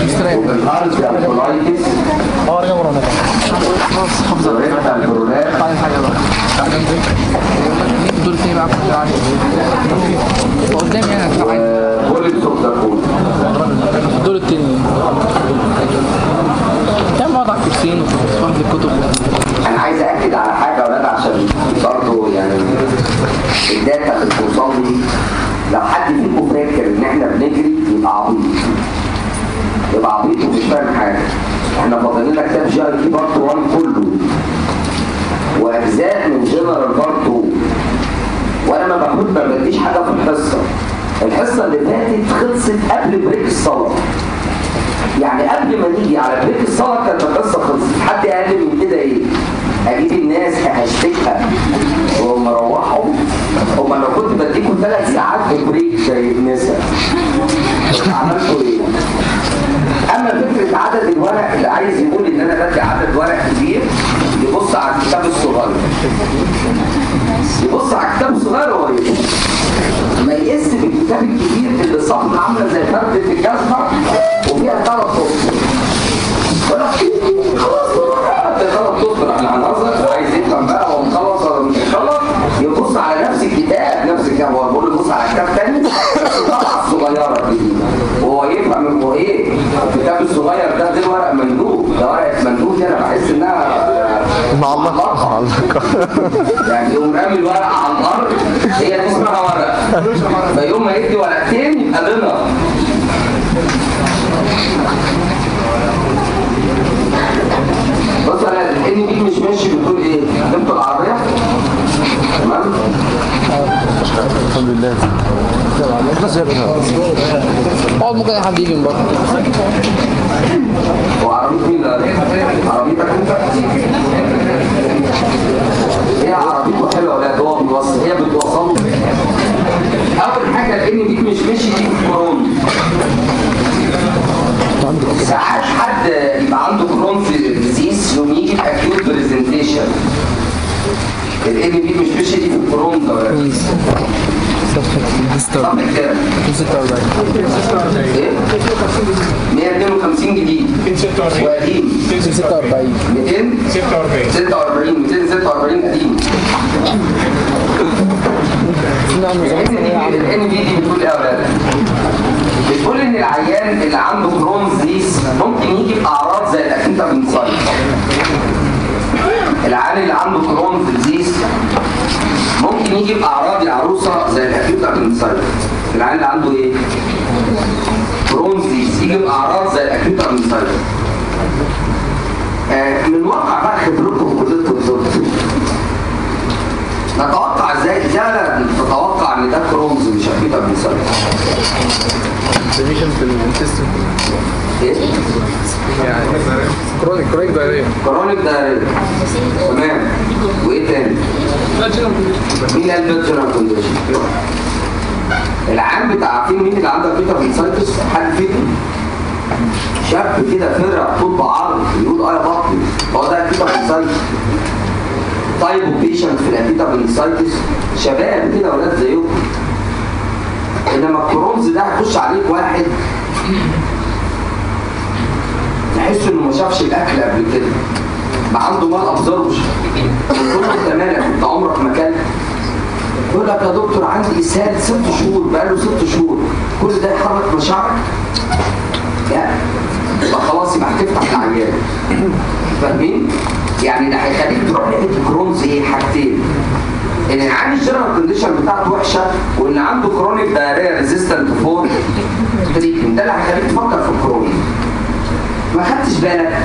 وبالهارز كولايتس اه رجع ورا خلاص حافظة وريكتال برولاب بعد حاجة بقى دول تاني بقى كنت عارف قدام يعني هتلاقي وبوليس اوف ذا كود دول التاني كان وضع كرسيين وفهم الكتب انا عايز اكد على حاجه يا ولاد عشان برضه يعني الداتا اللي بتوصل لي لو حد فيكم فاكر ان احنا بنجري يبقى عبيط يبقى عبيط ومش فاهم حاجه احنا فاضلين لنا كتاب جي اي تي بارت 1 كله واجزاء من جنرال بارت 2 وانا ما باخد ما بديش حاجه في الحصه الحصه اللي فاتت خلصت قبل بريك الصلاه يعني قبل ما نيجي على بريك الصلاه كانت القصه خلصت حد اقل من كده ايه اجيب الناس هشتكها وهم روحوا هم لو كنت بديكم ثلاث ساعات بريك زي النساء عملتوا ايه اما فكره عدد الورق اللي عايز يقول ان انا بدي عدد ورق كبير يبص على الكتاب الصغير يبص على الكتاب الصغير وهو يبص ما يقيس بالكتاب الكبير اللي صفحه عامله زي فردة الجزمه وفيها ثلاث سطور يقول لك خلاص ثلاث سطور احنا هنهزر عايز يفهم بقى هو مخلص ولا مش مخلص يبص على نفس الكتاب نفس الكتاب هو بيقول له بص على كتاب تاني الطبعه الصغيره دي وهو يفهم هو ايه الكتاب الصغير ده ده ورق مندوب ده ورقه مندوب دي انا بحس انها معلقة معلقة يعني يقوم رامي الورقه على الارض هي دي اسمها ورقه فيوم ما يدي ورقتين يبقى لنا بص انا الان دي مش ماشي بتقول ايه؟ جبتوا العربيه؟ تمام؟ الحمد لله بس يا ابني اقعد ممكن أي حد يجي من بره هو عربية مين اللي عربيتك انت؟ هي عربيته حلوه ولا هو بيوصل هي بتوصله اول حاجه الان دي مش ماشي دي كورونا ساعات حد يبقى عنده كرون في ديزيز يوم يجي في اكيوت برزنتيشن الان دي مش ماشي دي في الكرون ده ولا إيه؟ صح كده 46 ايه 152 جديد وقديم 46 200 46 246 قديم الان بي دي بتقول ايه يا ولاد؟ بتقول ان العيان اللي عنده كرونز ديز ممكن يجي باعراض زي الاكيوت ابنسايت العيان اللي عنده كرونز ديز ممكن يجي باعراض العروسه زي الاكيوت ابنسايت العيان اللي عنده ايه؟ كرونز ديز يجي باعراض زي الاكيوت ابنسايت آه، من واقع بقى خبرتكم كلكم الطب نتوقع ازاي ازاي تتوقع ان ده كرونز مش اكيوت ابنسايت ديفيجن في الانتستين ايه؟ يعني كرونيك كرونيك دايريا كرونيك دايريا تمام وايه تاني؟ مين قال بيتجرال كونديشن؟ العام بتاع عارفين مين اللي عنده بيتر بنسايتس؟ حد فيكم؟ شاب كده فرق طول بعرض يقول اه يا بطني هو ده بيتر بنسايتس طيب وبيشنت في الابيتا بنسايتس شباب كده ولاد زيكم انما الكرونز ده هيخش عليك واحد تحس انه ما شافش الاكل قبل كده ما عنده مال ابزوربشن تقول له انت مالك انت عمرك ما كلت يقول لك يا دكتور عندي اسهال ست شهور بقاله ست شهور كل ده يحرك مشاعرك لا يبقى خلاص يبقى هتفتح العيان فاهمين؟ يعني ده هيخليك تروح ناحيه الكرونز ايه حاجتين ان العيان الجنرال كونديشن بتاعته وحشه وان عنده كرونيك دايريا ريزيستنت فور تريتمنت ده اللي هيخليك تفكر في الكرونيك ما خدتش بالك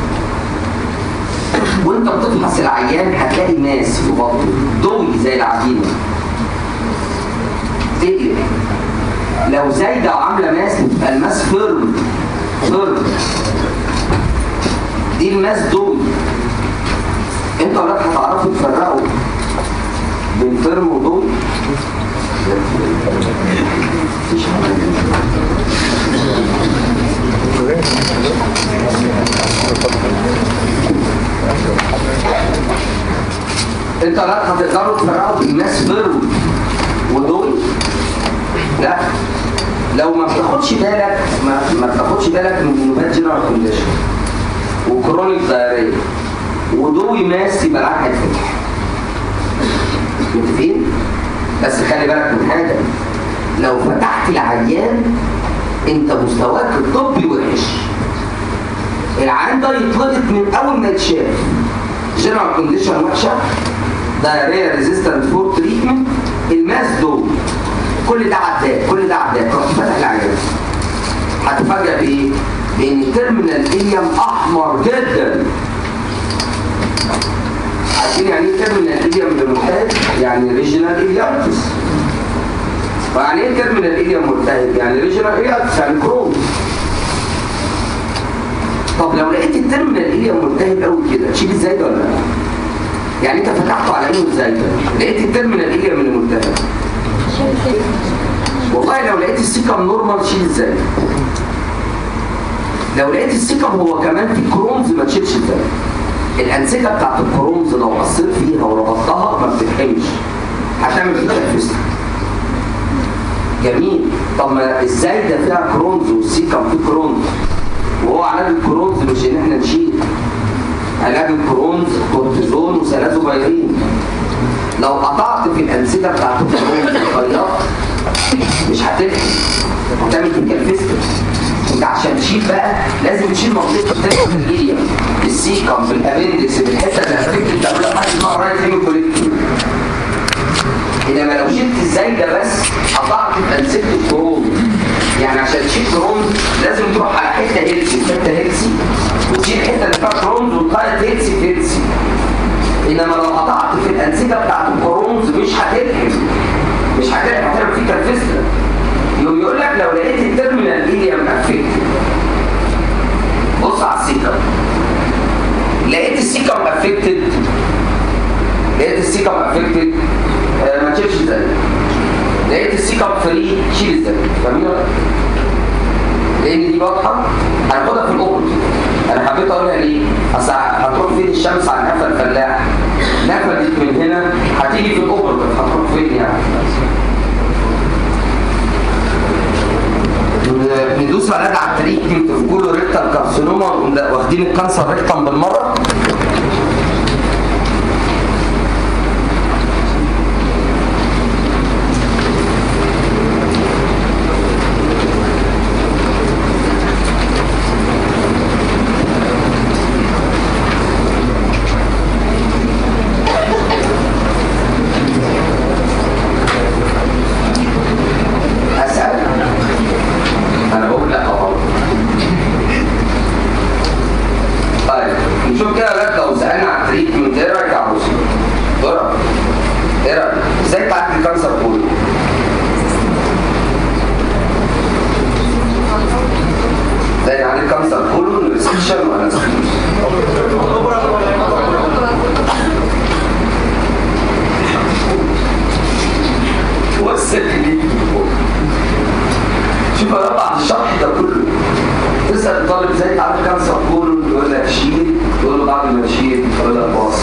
وانت بتفحص العيان هتلاقي ماس في بطنه ضوي زي العجينه تقلق لو زايده وعامله ماس بتبقى الماس فيرم فيرم دي الماس ضوي انت ولاد هتعرفوا تفرقوا بين فيرم وضوي مفيش انت لا هتقدروا تفرقوا بين ناس فيرم ودول لا لو ما بتاخدش بالك ما, ما بتاخدش بالك من نوبات جنرال كونديشن وكرونيك دايريه ودوي ماس يبقى العيان هيتفتح متفقين؟ بس خلي بالك من حاجه لو فتحت العيان انت مستواك الطبي وحش العيان ده يتلقط من اول ما يتشاف جنرال كونديشن وحشه دايريا ريزيستنت فور تريتمنت الماس دول كل ده عداد كل ده عداد تروح تفتح العيان هتفاجئ بايه؟ بان تيرمينال اليم احمر جدا عارفين يعني ايه تيرمينال اليم للملتهب؟ يعني ريجينال اليمتس ويعني ايه تيرمينال اليم ملتهب؟ يعني ريجينال اليمتس يعني كروم طب لو لقيت التيرمينال اليم ملتهب قوي كده تشيل ازاي ده ولا لا؟ يعني انت فتحته على انه ازاي ده؟ لقيت التيرمينال اليم اللي ملتهب والله لو لقيت السيكم نورمال شيل ازاي؟ لو لقيت السيكم هو كمان في كرومز ما تشيلش ازاي؟ الانسجه بتاعت الكرومز لو قصيت فيها وربطتها ما بتتحمش هتعمل كده فيست جميل طب ما ازاي ده فيها كرونز والسيكم فيه كرونز وهو علاج الكرونز مش ان احنا نشيل علاج الكرونز كورتيزون وسلازوبايرين لو قطعت في الانسجه بتاعت الكرونز وغيرت مش هتلحق هتعمل كده فيست انت عشان تشيل بقى لازم تشيل منطقه التنفيذيه السيكم بالابندكس بالحته اللي هتفكر تعملها حاجه اسمها رايت هيموكوليكتومي انما لو شلت ازاي ده بس قطعت انسجه الكروم يعني عشان تشيل كروم لازم تروح على حته هيلسي حته هيلسي وتشيل الحته اللي فيها كرومز وتغير هيلسي في هيلسي انما لو قطعت في الانسجه بتاعت الكرومز مش هتلحم مش هتلحم هتعمل فيه كالفيسترا يقوم يقول لك لو لقيت التيرمينال ايليا مقفل بص على السيكم لقيت السيكم افكتد لقيت السيكم افكتد آه ما تشيلش ازاي لقيت السيكم فري شيل ازاي فاهمين لان دي واضحه هناخدها في الاوبن انا حبيت اقولها ليه اصل هتروح فين الشمس عن نفى الفلاح نفدت من هنا هتيجي في الاوبن هتروح فين يعني ندوس علاج على التريتمنت في كله ريكتال كارسينوما واخدين الكانسر ريكتم بالمره اسال انا بقول لا غلط طيب نشوف كده لك لو سالنا على التريتمنت ايه رايك يا عروسي؟ ضرب ايه رايك؟ ازاي تعالج الكانسر كله؟ ازاي نعالج الكانسر كله ريسكشن ولا والست دي شوف انا بعد الشرح ده كله تسال الطالب ازاي تعالج كانسر كله يقول لك شيل تقول له بعد ما تشيل يقول لك باص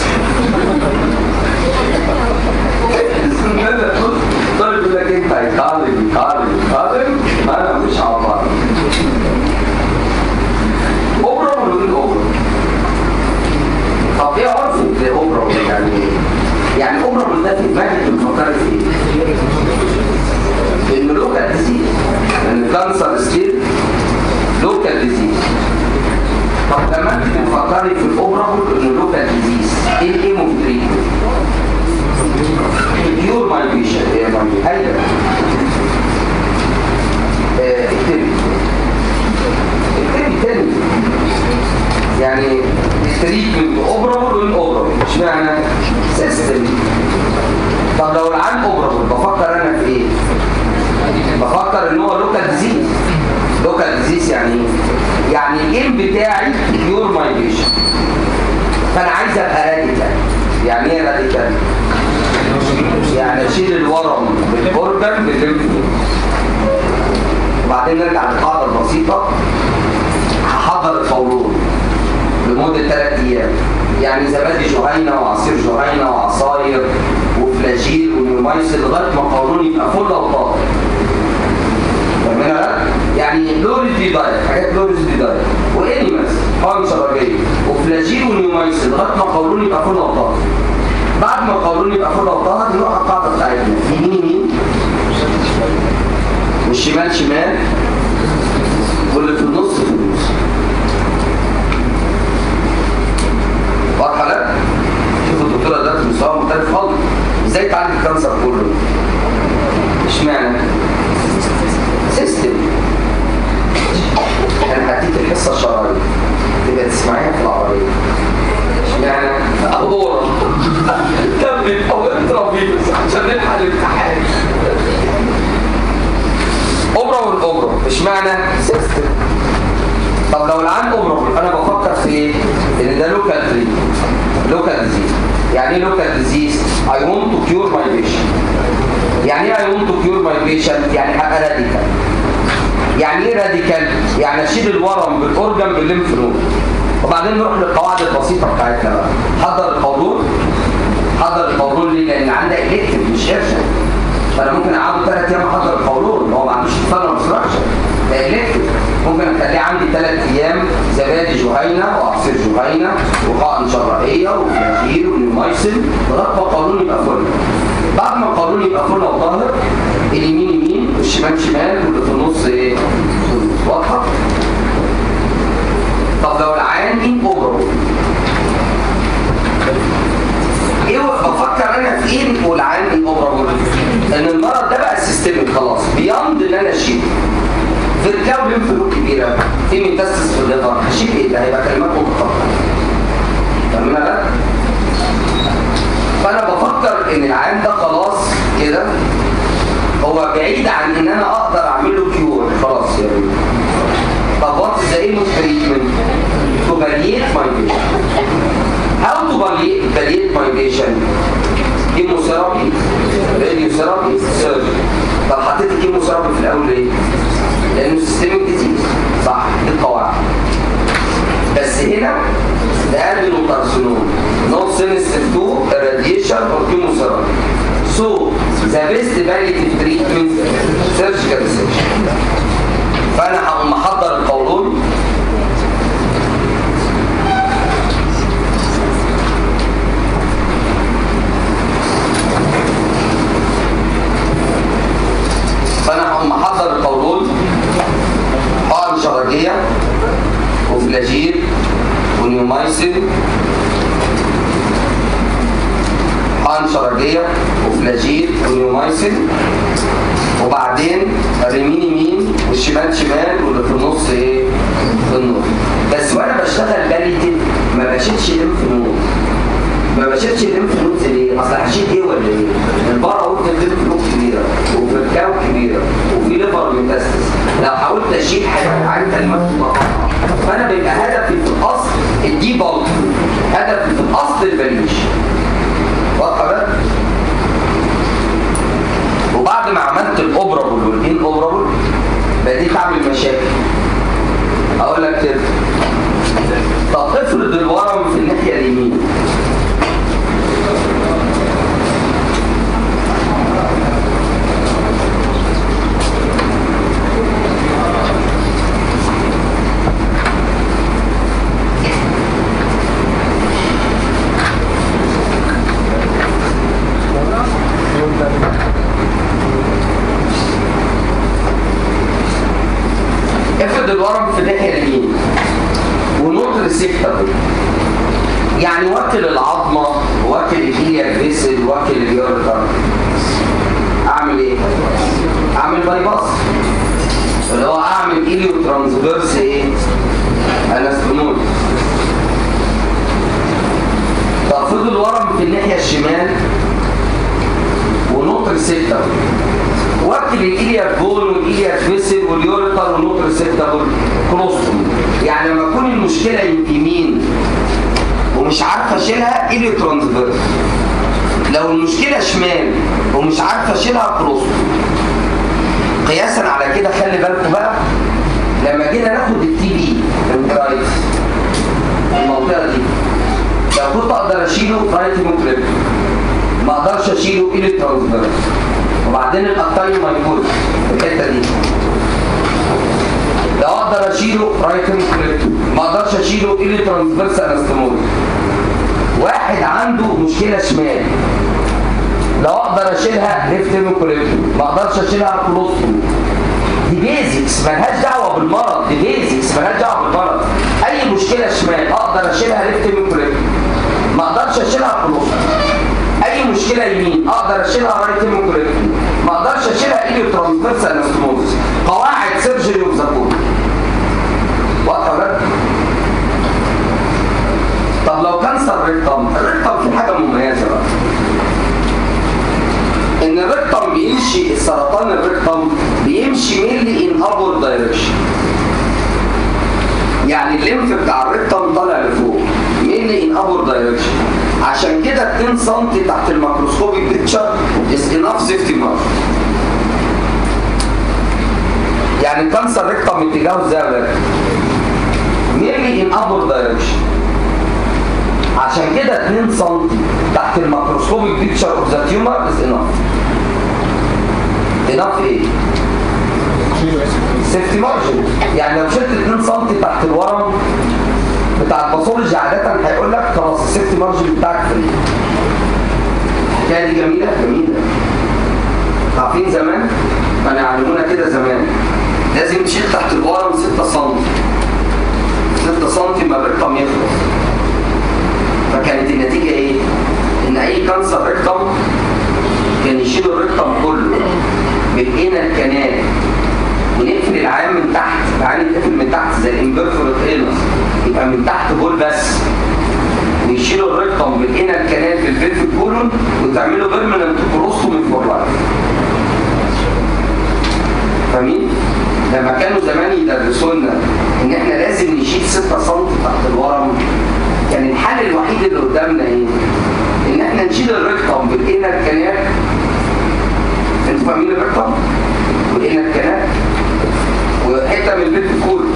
الطالب يقول لك انت هيتعالج يتعالج يتعالج ما انا مش عبارة اوبرا ولا غير اوبرا؟ طب ايه عرف اوبرا يعني يعني اوبرا ده في دماغك بتفكر في ايه؟ انه لوكال ديزيز ان الكانسر ستيل لوكال ديزيز طب لما انت بتفكري في الاوبرا انه لوكال ديزيز ايه الايم اوف تريتمنت؟ البيور مايجريشن هي هيدا اكتبي اكتبي تاني يعني التريتمنت اوبرا وين اوبرا اشمعنى؟ سيستم طب لو العام اوبرا بفكر انا في ايه؟ بفكر ان هو لوكال ديزيز لوكال ديزيز يعني ايه؟ يعني الايم بتاعي بيور مايجريشن فانا عايز ابقى راديكال يعني ايه راديكال؟ يعني اشيل الورم بالاورجن بالليمف وبعدين نرجع للقاعده البسيطه هحضر الفورون لمده ثلاث ايام يعني زبادي جهينه وعصير جهينه وعصاير وفلاجيل ونيومايسل لغايه ما قولون يبقى فل او طاقه فاهمين ولا لا؟ يعني لوريز دي دايت حاجات لوريز دي دايت وانيمالز حقن شرجيه وفلاجيل ونيومايسين لغايه ما قولون يبقى فل وطهر بعد ما قولون يبقى فل وطهر نروح على القاعده بتاعتنا يمين يمين والشمال شمال واللي في النص في النص واضحه لا شوفوا الدكتوره دلوقتي مستوى مختلف خالص ازاي تعالج الكانسر كله اشمعنى سيستم انا هديك الحصه الشرعيه تبقى تسمعيها في العربيه اشمعنى اهورا كمل او اضرب بيه عشان نلحق الامتحان اوبرا والاوبرا اشمعنى سيستم طب لو العام اوبرا انا بفكر في ايه ان ده لوكال تريت لوكال ديزيز يعني ايه لوكال ديزيز اي ونت تو كيور ماي بيشنت يعني ايه اي ونت تو كيور ماي بيشنت يعني ابقى راديكال يعني ايه راديكال يعني اشيل الورم بالاورجن بالليمف نود وبعدين نروح للقواعد البسيطه بتاعتنا بقى حضر القولون حضر القولون ليه لان عندك الكتف مش ارشد فانا ممكن اقعده ثلاث ايام احضر القولون هو ما عندوش فن اوبستراكشن ده الكتف ممكن اخليه عندي ثلاث ايام زبادي جهينه وعصير جهينه وحقن شرعيه وفلاجيل ونيومايسين لغايه ما القولون يبقى فل بعد ما القولون يبقى فل وطاهر اليمين يمين والشمال شمال واللي في النص ايه؟ واضحه؟ طب لو العيان ان اوفر ايه بفكر انا في ايه والعيان ان اوفر ان المرض ده بقى سيستمك خلاص بيمض ان انا اشيله في الكاو ليمف نود كبيره في ميتاستس في الليفر هشيل ايه ده هيبقى كلمات متقطعه فاهمين لا فانا بفكر ان العيان ده خلاص كده هو بعيد عن ان انا اقدر اعمل له كيور خلاص يا بيه طب وات از ايه تريتمنت تو باليت ماي بيشن هاو تو باليت ماي بيشن كيموثيرابي راديو ثيرابي سيرجري طب حطيت الكيموثيرابي في الاول ليه؟ لانه سيستميك ديزيز صح دي القواعد بس هنا ده ادرينو كارسينوم نوت سينستيف تو راديشن اور كيموثيرابي So, the best palliative treatment surgical resection. فأنا هقوم محضر القولون فأنا هقوم محضر القولون حقن شرجية وفلاجيل ونيومايسين حقن شرجية وفلاجيل ونيومايسين وبعدين اليمين يمين والشمال شمال واللي في النص ايه في النص بس وانا بشتغل باليتيف ما بشيلش ليمف نود ما بشيلش ليمف نود ليه اصل هشيل ايه ولا ايه البره وقت الليمف نود كبيره وفي الكاو كبيره وفي ليفر ميتاستس لو حاولت اشيل حاجات عن كلمات مقاطعه فانا بيبقى هدفي في الاصل الدي بالك هدفي في الاصل البليش واضحه بقى وبعد ما عملت الاوبرابل والان اوبرابل بديت اعمل مشاكل اقول لك كده طب افرض الورم في الناحيه اليمين افرض الورم في الناحيه اليمين ونوت ريسبتبل يعني وكل العظمه وكل الهيليا فيسل وكل اليورتر اعمل ايه؟ اعمل باي باس اللي هو اعمل اليو ترانسفيرس ايه؟ انستمول طب فضل الورم في الناحيه الشمال ونوت ريسبتبل وقت الإيليا بول والإيليا فيسل واليوريتر والنوت ريسبتابل كلوستوم يعني لما تكون المشكلة يمين ومش عارفة اشيلها إيليو ترانسفيرس لو المشكلة شمال ومش عارفة اشيلها كلوستوم قياسا على كده خلي بالكم بقى لما جينا ناخد التي بي الرايت المنطقة دي لو كنت اقدر اشيله رايت مكرب ما اقدرش اشيله إيليو ترانسفيرس وبعدين القطاي مايكول في الحته دي اشيله رايت هيموكوليكتوم ما اقدرش اشيله الي ترانسفيرس انستموز واحد عنده مشكله شمال لو اقدر اشيلها ليفت هيموكوليكتوم ما اقدرش اشيلها كولوستوم دي بيزكس ملهاش دعوه بالمرض دي بيزكس ملهاش دعوه بالمرض اي مشكله شمال اقدر اشيلها ليفت هيموكوليكتوم ما اقدرش اشيلها كولوستوم اي مشكله يمين اقدر اشيلها رايت هيموكوليكتوم ما اقدرش اشيلها اليو ترانسفيرس انستموزس قواعد سيرجري اوف ذا كود واضحه ولا لا؟ طب لو كانسر ريكتم الريكتم في حاجه مميزه بقى ان الريكتم بيمشي السرطان الريكتم بيمشي ميلي ان ابورد دايركشن يعني الليمف بتاع الريكتم طالع لفوق ميلي ان ابورد دايركشن عشان كده 2 سم تحت الميكروسكوبيك بيكتشر از انف سيفتي مارجن يعني الكانسر ريكتم اتجاهه ازاي يا ولاد؟ ميلي ان ابورد دايركشن عشان كده 2 سم تحت الميكروسكوبيك بيكتشر اوف ذا تيومر از انف انف ايه؟ سيفتي مارجن يعني لو شلت 2 سم تحت الورم بتاع الباثولوجي عاده هيقول لك خلاص السيفتي مارجن بتاعك فري الحكايه دي جميله جميله عارفين زمان كانوا يعلمونا كده زمان لازم تشيل تحت الورم 6 سم 6 سم ما الرقم يخلص فكانت النتيجه ايه؟ ان اي كانسر ريكتم كان يشيلوا الريكتم كله بايدينا الكنال ونقفل العيان من تحت العيان يتقفل من تحت زي الامبرفورت اينس يبقى من تحت بول بس ويشيلوا الريكتم بالاينا الكنال في الفلفل كولون وتعملوا بيرمننت كروستومي فور لايف فاهمين؟ لما كانوا زمان يدرسوا لنا ان احنا لازم نشيل 6 سم تحت الورم كان الحل الوحيد اللي قدامنا ايه؟ ان احنا نشيل الريكتم بالاينا الكنال انتوا فاهمين الريكتم؟ والاينا الكنال وحته من البيت كله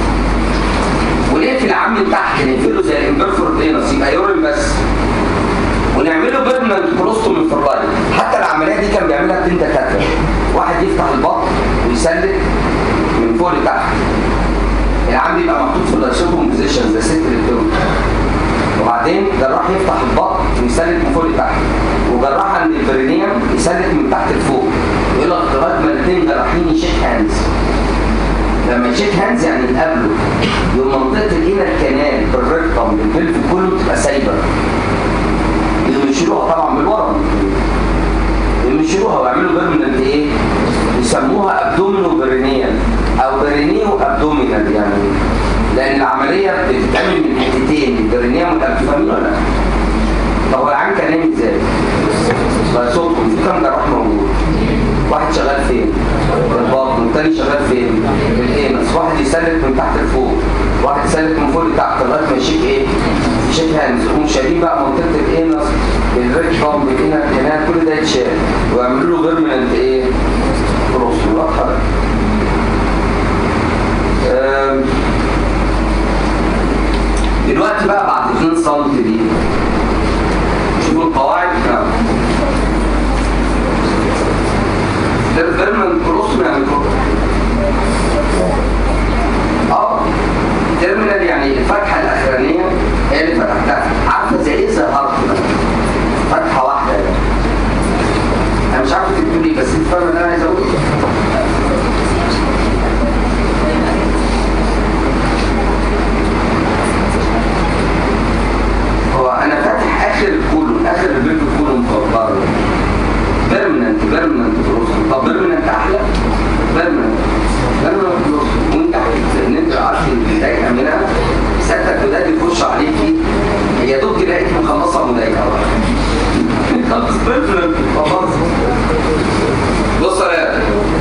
ونقفل العام من تحت نقفله زي الامبرفورت اينس يبقى يورين بس ونعمله بيرمننت كولوستومي في الرايت حتى العمليه دي كان بيعملها اتنين دكاتره واحد يفتح البطن ويسلك من فوق لتحت العام بيبقى محطوط في اللايسوتوم بوزيشن زي ست الدول وبعدين جراح يفتح البطن ويسلك من فوق لتحت وجراح عند البرينيوم يسلك من تحت لفوق يقول لك لغايه ما الاثنين جراحين يشيك هاندز لما يشيك هاندز يعني يتقابلوا يوم منطقه الانر كانال بالريكتم بالفلف كله تبقى سايبه يقوموا يشيلوها طبعا بالورم يقوموا يشيلوها ويعملوا بيرمننت ايه؟ يسموها ابدومينو برينيال او برينيو ابدومينال يعني لان العمليه بتتعمل من حتتين البرينيوم والابدومين ولا لا؟ طب هو العين كان نايم ازاي؟ بقى صوتكم في كام جراح موجود؟ واحد شغال فين؟ البطن والتاني شغال فين؟ الانس واحد يسلك من تحت لفوق واحد يسلك من فوق لتحت لغايه ما يشيك ايه؟ يشيك هاندز يقوم شايلين بقى منطقه الانس الريكتوم بالانر كانال كل ده يتشال ويعملوا له بيرمننت ايه؟ كروس واضحه بقى أم، دلوقتي بقى بعد 2 سم دي شوفوا القواعد نعم ده بيرمننت كروس يعني كروس اه تيرمينال يعني الفتحه الاخرانيه هي اللي فتحتها عارفه زي ايه زي هارت فتحه واحده يعني. انا مش عارف تقول ايه بس انت فاهم اللي انا عايز اقوله هو انا فاتح اخر الكولون اخر البيت الكولون بره بيرمننت بيرمننت بروسن طب بيرمننت احلى بيرمننت بيرمننت بروسن وانت عارف ان انت عارف البدايه منها سكتك بدات يخش عليكي هي دوب تلاقيك مخلصه مضايقه خلاص بيرمننت خلاص بص يا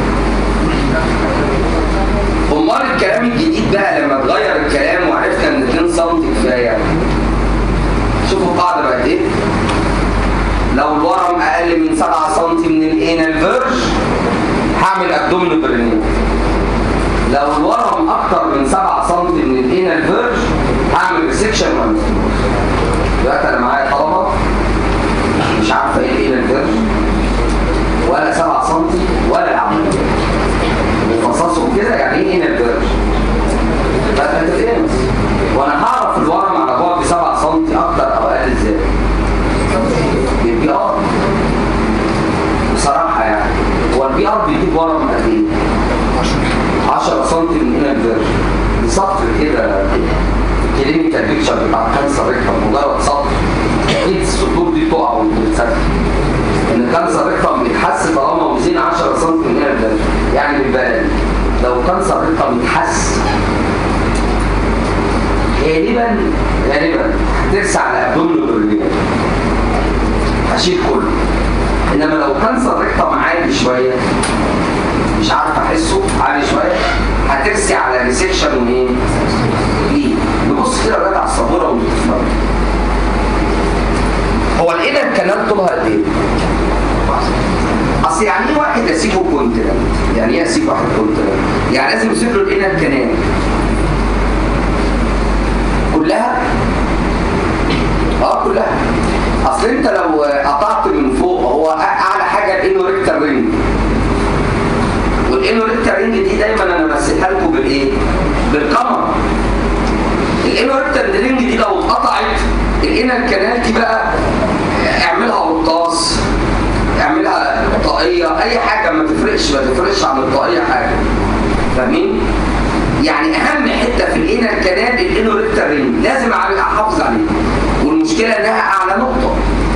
امال الكلام الجديد بقى لما اتغير الكلام وعرفنا ان 2 سم كفايه شوفوا القاعده بقت ايه لو الورم اقل من 7 سم من الانال فيرج هعمل ابدومينو برينيوم لو الورم اكتر من 7 سم من الانال فيرج هعمل ريسكشن دلوقتي انا معايا طلبه مش عارفه ايه الانال فيرج ولا 7 سم ولا العمليه بفصصهم كده يعني ايه انال فيرج بتاع كانسر ريكتم مجرد سطر اكيد السطور دي تقع وانت بتسافر ان كانسر ريكتم بيتحس طالما وزين 10 سم من هنا لده يعني بالبلد لو كانسر ريكتم يتحس غالبا غالبا هترسى على ابدومينال برلين هشيل كله انما لو كانسر ريكتم عالي شويه مش عارف احسه عالي شويه هترسي على ريسكشن وايه؟ ليه؟ نبص كده ولاد على السبوره ونتفرج هو الانر الكنال طولها قد ايه؟ اصل يعني ايه واحد اسيبه كونتيننت؟ يعني ايه اسيب واحد كونتيننت؟ يعني لازم يسيب له الانر كنال كلها؟ اه كلها اصل انت لو قطعت من فوق هو اعلى حاجه الانوريكتال رينج والانوريكتال رينج دي دايما انا بمثلها لكم بالايه؟ بالقمر الانوريكتال رينج دي لو اتقطعت الانر كانال دي بقى اعملها قرطاس اعملها طاقيه اي حاجه ما تفرقش ما تفرقش عن الطاقيه حاجه فاهمين؟ يعني اهم حته في الانر كانال الانوريكتال رينج لازم احافظ عليه والمشكله انها اعلى نقطه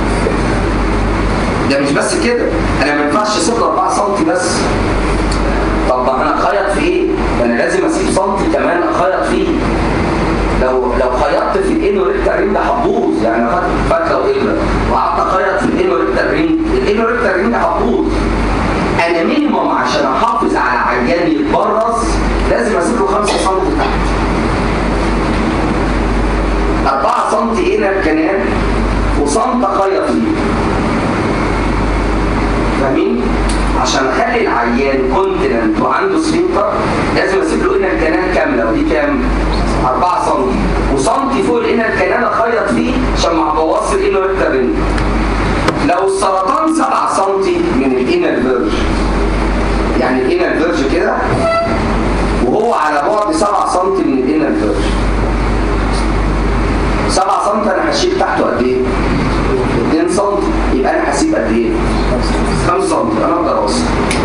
ده مش بس كده انا ما ينفعش اسيب 4 سم بس طب ما انا اخيط في ايه؟ انا لازم اسيب سم كمان اخيط فيه لو لو خيطت في الانوريكتال رينج هتبوظ يعني انا خدت فتله وابره وقعدت اخيط في الانوريكتال رينج الانوريكتال رينج هتبوظ انا مينيموم عشان احافظ على عيان يتبرز لازم اسيب له 5 سم تحت 4 سم هنا الكنال وسم اخيط فيه فاهمين؟ عشان اخلي العيان كونتيننت وعنده سفنكتر لازم اسيب له هنا الكنال كامله ودي كام؟ 4 سم وسنتي فوق الانر كنال اخيط فيه عشان ما ابوظش الانر رينج لو السرطان 7 سم من الانر فيرج يعني الانر فيرج كده وهو على بعد 7 سم من الانر فيرج 7 سم انا هشيل تحته قد ايه؟ 2 سم يبقى انا هسيب قد ايه؟ 5 سم انا اقدر اوصل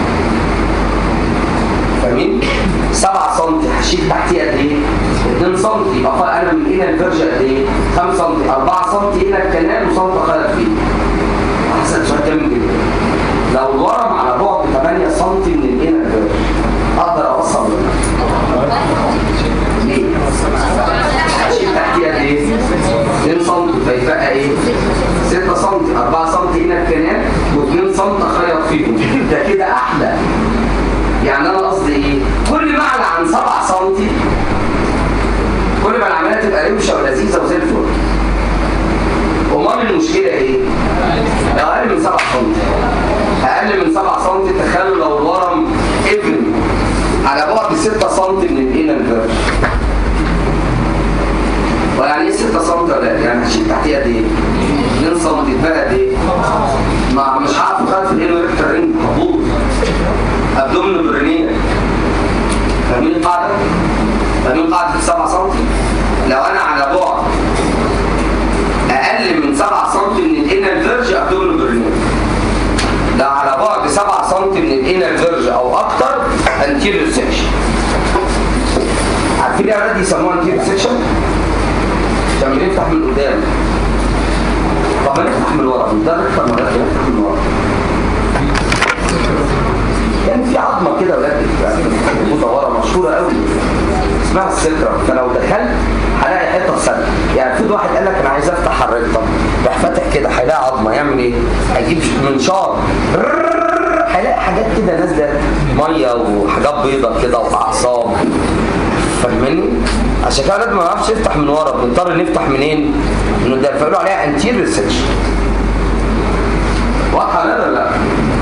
فاهمين؟ 7 سم هشيل تحتيه قد ايه؟ 2 سم يبقى انا من هنا الفرج قد ايه؟ 5 سم 4 سم هنا الكنال وسم خلق فيه احسن سؤال جامد جدا لو الورم على بعد 8 سم من الهنا الفرج اقدر اوصل ولا ليه؟ هشيل تحتيه قد ايه؟ 2 سم فيبقى ايه؟ 6 سم 4 سم هنا الكنال و2 سم اخيط فيهم ده كده احلى يعني انا قصدي ايه كل ما اعلى عن 7 سم كل ما العمليه تبقى روشه ولذيذه وزي الفل امال المشكله ايه لو اقل من 7 سم اقل من 7 سم تخيلوا لو الورم ابن على بعد 6 سم من الانر فيرج ويعني ايه 6 سم ولا يعني هشيل تحتيه قد ايه 2 سم يتبقى قد ايه ما مش هعرف اخد في الانر رينج هبوظ ابدومن برينيه فاهمين القاعده؟ فاهمين قاعده 7 سم؟ لو انا على بعد اقل من 7 سم من الانر فيرج ابدومن برينيه لو على بعد 7 سم من الانر فيرج او اكتر انتيريور سيكشن عارفين يا اولاد يسموها انتيريور سيكشن؟ عشان بنفتح من قدام طب ما نفتح من ورا ده نفتح من ورا نفتح من ورا يعني في عظمه كده ولاد مدوره مشهوره قوي اسمها السكرة فلو دخلت هلاقي حته سد يعني في واحد قال لك انا عايز افتح الرقبه راح فاتح كده هيلاقي عظمه يعمل ايه؟ هيجيب منشار هيلاقي حاجات كده نازله ميه وحاجات بيضه كده واعصاب فاهمني؟ عشان كده الولاد ما بنعرفش نفتح من ورا بنضطر نفتح منين؟ من قدام فيقولوا عليها انتيريور سيكشن واضحه ولا لا؟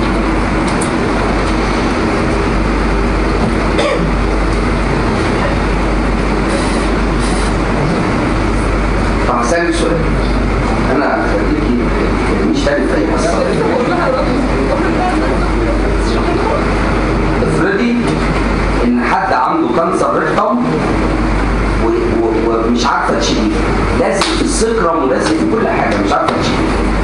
طب هسألك سؤال انا خليكي مش تاني في اي حصه افرضي ان حد عنده كانسر ريكتم و- و- ومش عارفه تشيل لازم في السكرم ولازم في كل حاجه مش عارفه تشيل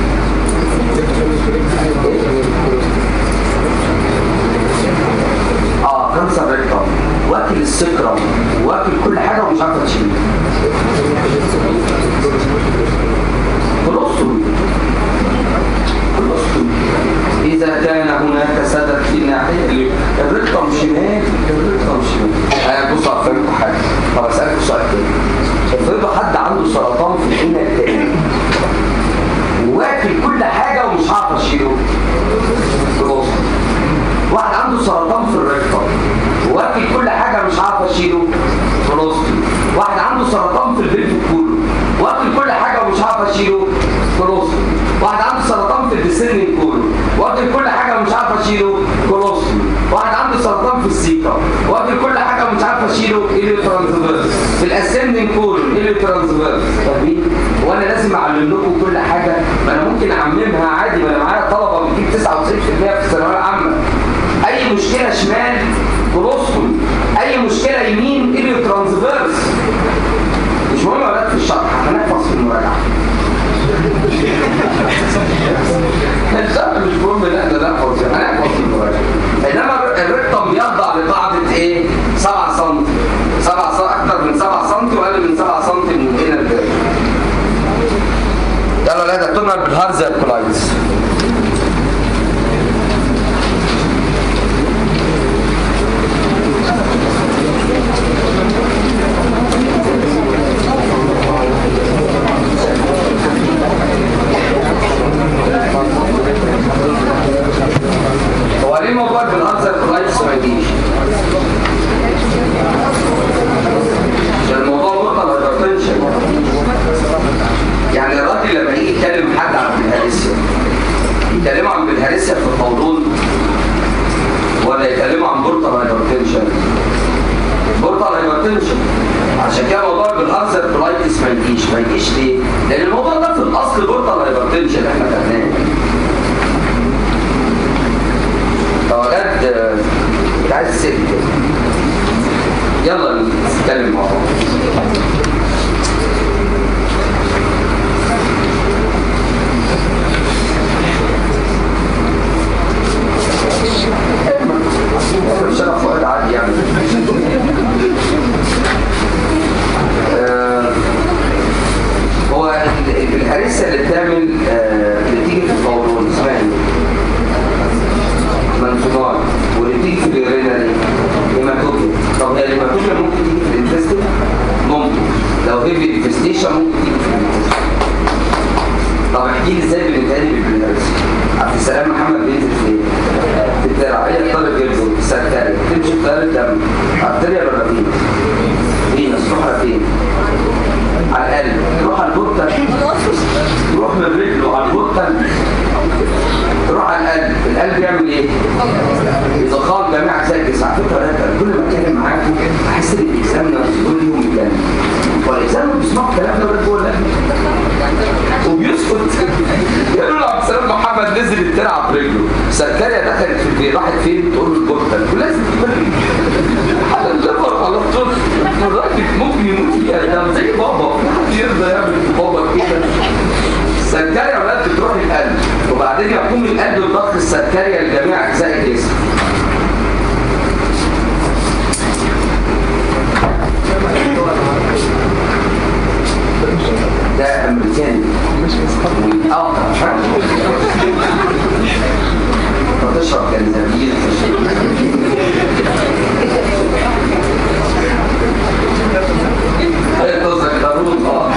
اه كانسر ريكتم واكل السكرم واكل كل حاجه ومش عارفه تشيل إذا كان هناك سدد في الناحية اللي الرقم شمال الرقم شمال أنا بص أفهمكم حاجة طب أسألكم سؤال تاني افرضوا حد عنده سرطان في الحنة التانية واكل كل حاجة ومش عارف أشيله خلاص واحد عنده سرطان في الرقبة واكل كل حاجة مش عارف أشيله خلاص واحد عنده سرطان في البلد كله واكل كل حاجة ومش عارف أشيله خلاص واحد عنده سرطان في الدسن كله واكل كل حاجة ومش عارف أشيله خلاص واحد عنده سرطان في السيكا واكل كل حاجة ومش عارف أشيله إليو ترانسفيرس في الأسندنج كله إليو ترانسفيرس فاهمين؟ وانا لازم اعلم لكم كل حاجه ما انا ممكن اعممها عادي ما انا معايا طلبه بتجيب 99% في الثانويه العامه اي مشكله شمال كروسكول اي مشكله يمين اليو ترانسفيرس مش مهم يا ولاد في الشرح هنحفظ في المراجعه الشرح مش مهم لا ده نحفظ هنحفظ في المراجعه انما الرقم بيخضع لقاعده ايه 7 سم 7 سم اكتر من 7 سم واقل من 7 سم من هنا لهنا يلا لا ده تمر بالهارزر كولايتس هو ليه موضوع بالهارزر كولايتس ما يجيش؟ عشان الموضوع مرتبط بالهايبرتنشن يعني الراجل لما يجي يتكلم حد عن بالهارسيا يتكلموا عن بالهارسيا في القولون ولا يتكلموا عن بورتال هايبرتنشن بورتال هايبرتنشن عشان كده موضوع بالهارزر كولايتس ما يجيش ما يجيش ليه؟ لان الموضوع ده في الاصل بورتال هايبرتنشن احنا خدناه فوجد كنت عايز تسيب كده يلا نتكلم مع بعض شرف فؤاد عادي يعني آه، هو ال- الهرسة اللي بتعمل آه، اللي بتيجي في القولون اسمها ايه؟ منفوضات واللي بتيجي في اليورينري هيماتوبيا طب هي الهيماتوبيا ممكن تيجي في الانفستين؟ ممكن لو هيفي انفستيشن ممكن تيجي في الانفستين طب احكي لي ازاي بنتهيألي بالبرينرز عبد السلام محمد بينزل فين؟ في الترع هي الطالب جدا سكري تمشي في طيار الدم ارتريا ولا فين؟ فين تروح على فين؟ على القلب تروح على البطن تروح من رجله على البطن تروح على القلب القلب يعمل ايه؟ اذا خال جميع اجزاء الجسم على فكره ده كل ما اتكلم معاكم احس ان الاكزام كل يوم يتكلم والاكزام بيسمعوا الكلام ده ولا جوه اللجنه وبيسكت يقولوا له عبد السلام محمد نزل الترعه برجله سكريا دخلت في البيت راحت فين تقول له البورتال ولازم تبرد على الليفر على الطفل الراجل ممكن يموت فيها ده زي بابا في حد يرضى يعمل في بابا كده السكريا ولاد بتروح القلب وبعدين يقوم القلب بضخ السكريا لجميع اجزاء الجسم ده امريكاني اه فتشرب جنزبيل ايه قصدك ضروري اه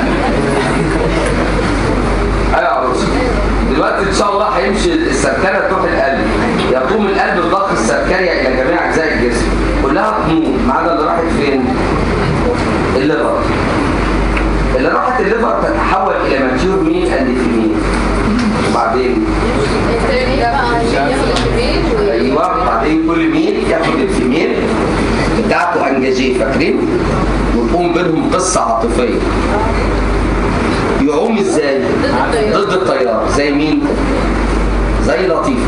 ايوه يا عروسي دلوقتي ان شاء الله هيمشي السركنه تروح القلب يقوم القلب بضخ السركريه الى جميع اجزاء الجسم كلها تموت ما عدا اللي راحت فين؟ الليفر اللي راحت الليفر تتحول الى ماتيور مين اند فيميل وبعدين ايوه وبعدين كل مين ياخد الفيميل بتاعته انجاجيه فاكرين وتقوم بينهم قصه عاطفيه يعوم ازاي ضد التيار زي مين زي لطيفه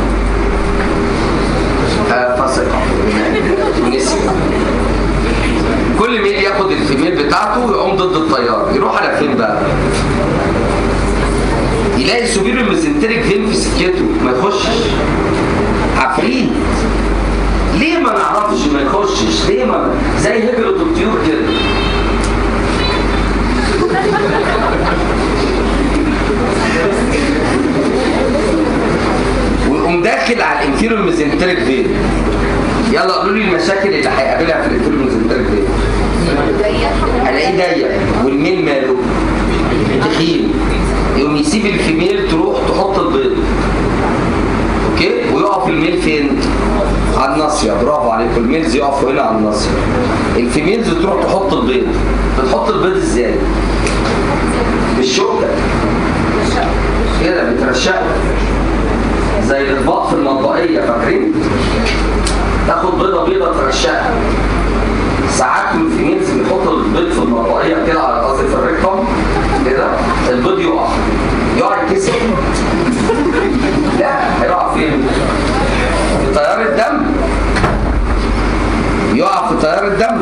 آه فاسقه نسي كل ميل ياخد الفيميل بتاعته ويقوم ضد التيار يروح على فين بقى يلاقي سوبير الميزنتريك فين في سكته ما يخشش عفريت ليه ما نعرفش ما يخشش ليه ما زي هجرة الطيور كده ويقوم داخل مشاكل على الانفيرو ميزنتريك فين يلا قولوا لي المشاكل اللي هيقابلها في الانفيرو ميزنتريك فين الاقيه ضيق والميل ماله تخين يقوم يسيب الفيميل تروح تحط البيض اوكي ويقف الميل فين على الناصيه برافو عليكم الميلز يقفوا هنا على الناصيه الفيميلز تروح تحط البيض بتحط البيض ازاي بالشوكه كده بترشقه زي الاطباق في المطبقيه فاكرين تاخد بيضه بيضه ترشقها ساعات من الفيميلز بيحط البيض في المطبقيه كده على قصدي في الريكتوم كده البيض يقع يقع يتكسر لا هيقع فين؟ في تيار الدم يقع في تيار الدم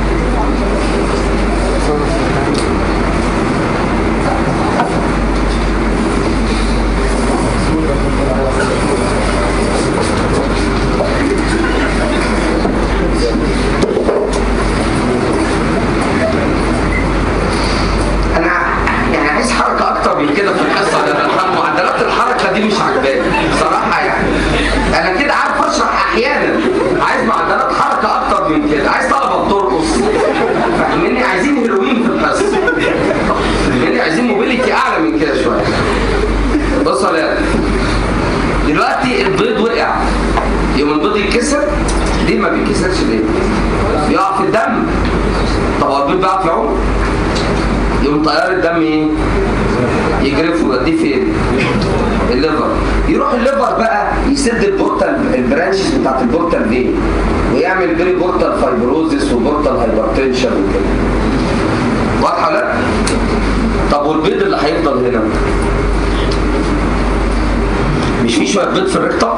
انا يعني عايز حركه اكتر من كده في القصه ده أنا معدلات الحركه دي مش عجباني بصراحه يعني انا كده عارف اشرح احيانا عايز معدلات حركه اكتر من كده عايز طلبه بترقص فاهمني عايزين هيروين في القصه فاهمني عايزين موبيليتي اعلى من كده شويه بص يا ولاد دلوقتي البيض وقع يوم البيض يتكسر ليه ما بيتكسرش ليه؟ بيقع في الدم طب هو البيض بيعرف يعوم؟ يقوم تيار الدم ايه؟ يجرفه يوديه فين؟ الليفر يروح الليفر بقى يسد البورتال البرانشز بتاعت البورتال فين ويعمل بيري بورتال فايبروزيس وبورتال هايبرتنشن وكده واضحه ولا لا؟ طب والبيض اللي هيفضل هنا مش في شويه بيض في الرقطه؟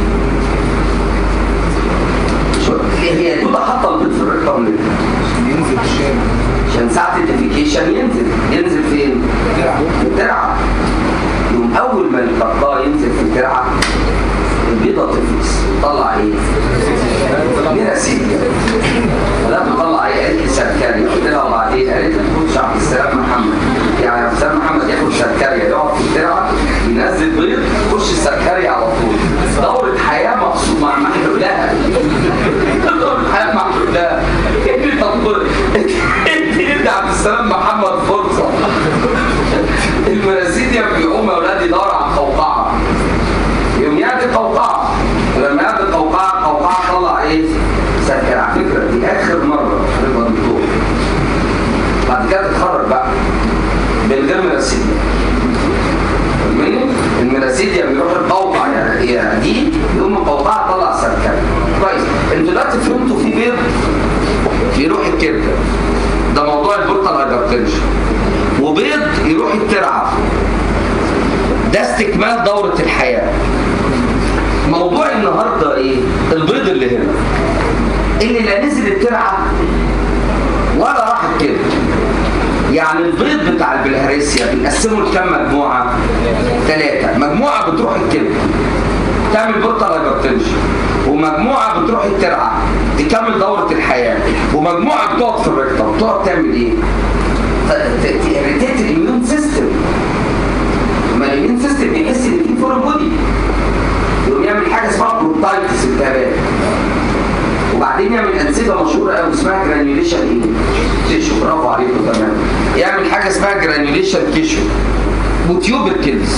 شوية- هي دوده حاطه البيض في الرقطه ليه؟ ينزل الشارع عشان ساعة الديفيكيشن ينزل ينزل فين؟ في الترعة يوم أول ما القطاع ينزل في الترعة البيضة تفلس تطلع إيه؟ ميراسيليا لا تطلع إيه؟ قالت لي سركاريا قلت لها وبعدين قالت لي تخش عبد السلام محمد يعني عبد السلام محمد ياخد سركاريا يقعد في الترعة ينزل بيض يخش السركاريا على طول دورة حياة مقصود مع محلولها دورة حياة محلولها ادي طب ادي عبد السلام محمد فرصة المراسيديا بيقوم يا اولاد يدور على القوقعة يوم يأتي قوقعة ولما يأتي قوقعة قوقعة طلع ايه؟ سكر على فكرة دي آخر مرة تبقى دكتور بعد كده تتخرج بقى من غير مراسيديا فاهمني؟ المراسيديا بيروح القوقعة يعني يعني دي يقوم القوقعة طلع سكر كويس انتوا دلوقتي فهمتوا في بيض يروح الكبده ده موضوع البورتال هايبرتنشن وبيض يروح الترعه ده استكمال دورة الحياة موضوع النهاردة ايه البيض اللي هنا اللي لا نزل الترعه ولا راح الكبد يعني البيض بتاع البلهارسيا بنقسمه لكام مجموعة؟ ثلاثة مجموعة بتروح الكبد تعمل بورتال هايبرتنشن ومجموعة بتروح الترعة تكمل دورة الحياة ومجموعة بتقعد في الركتة بتقعد تعمل ايه؟ تريتيت الاميون سيستم ما الاميون سيستم بيحس ان في فورم بودي يقوم يعمل حاجة اسمها بروتايتس التهابات وبعدين يعمل انسجه مشهوره قوي اسمها جرانيوليشن ايه؟ تيشو برافو عليكم تمام يعمل حاجه اسمها جرانيوليشن تيشو وتيوبركلز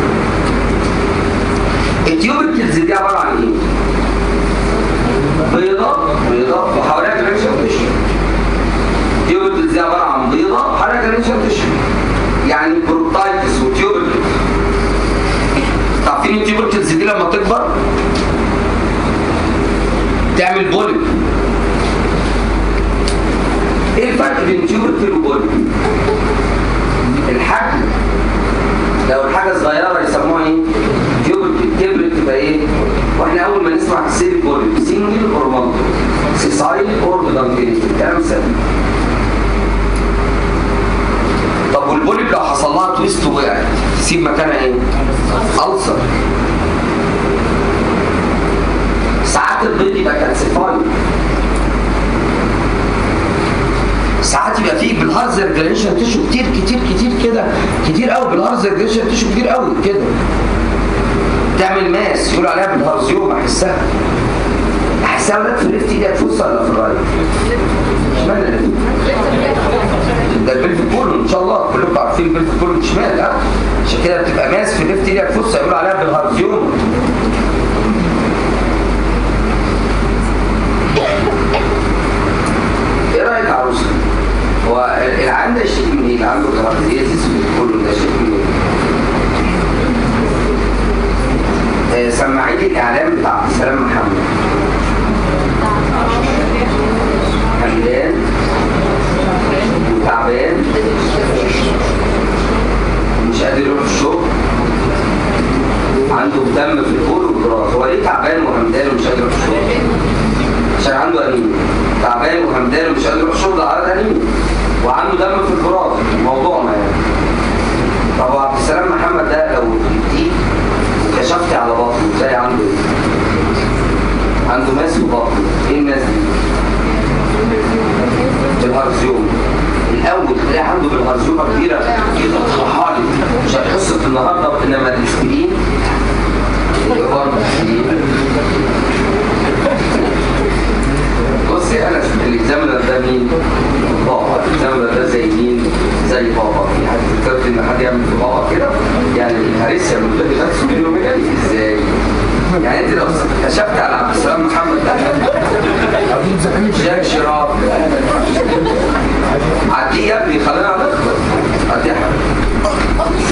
التيوبركلز دي عباره عن ايه؟ بيضه بيضه وحواليها جرانيوليشن تيشو التيوبركلز دي عباره عن بيضه وحواليها جرانيوليشن تيشو يعني بروتايتس وتيوبركلز عارفين التيوبركلز دي لما تكبر تعمل بوليب ايه الفرق بين تيوبركل وبوليب الحجم لو الحاجه صغيره يسموها ايه تيوبركل كبرت تبقى ايه واحنا اول ما نسمع سيل بوليب سنجل اور مالتي سيسايل اور بدانكينيت كلام سهل طب والبوليب لو حصل لها تويست ووقعت تسيب مكانها ايه ألسر ساعات البيض يبقى كالسيفايد ساعات يبقى فيه بالهارزر جرانيشن تيشو كتير كتير كتير كده كتير قوي بالهارزر جرانيشن تيشو كتير قوي كده تعمل ماس يقولوا عليها بالهرزيوم احسها احسها ولاد في الليفت ايدك فوسه ولا في الرايت؟ اشمعنى الليفت؟ ده البلف كله ان شاء الله كلكم عارفين البلف كله شمال ها عشان كده بتبقى ماس في الليفت ايدك فوسه يقولوا عليها بالهرزيوم ايه رايك يا عروسه؟ هو العيان ده يشتكي من ايه؟ اللي عنده جراحيزيس كله ده يشتكي من ايه؟ آه، سمعي لي الاعلان بتاع عبد السلام محمد همدان وتعبان مش قادر يروح الشغل عنده دم في الكور والجراح هو ليه تعبان وهمدان ومش قادر يروح الشغل؟ عشان عنده انيميا تعبان وهمدان ومش قادر يروح الشغل على انيميا وعنده دم في الفراغ موضوعنا يعني طب عبد السلام محمد ده لو جبتيه وكشفتي على بطنه زي عنده ايه؟ عنده ماس في بطنه ايه الماس دي؟ بالهرزيوم الاول تلاقي عنده بالهرزيومه كبيره يطلعها لي مش هتحس النهارده انما الاسبرين اللي برضه بصي انا الاكزامنر ده مين؟ بابا الاكزامنر ده زي مين؟ زي بابا في حد فكرت ان حد يعمل في بابا كده؟ يعني الهرسيا من غير نفسه منه مجالي ازاي؟ يعني انت لو كشفت على عبد السلام محمد ده جاك شراب عديه يا ابني خلينا نخبط عديه يا حبيبي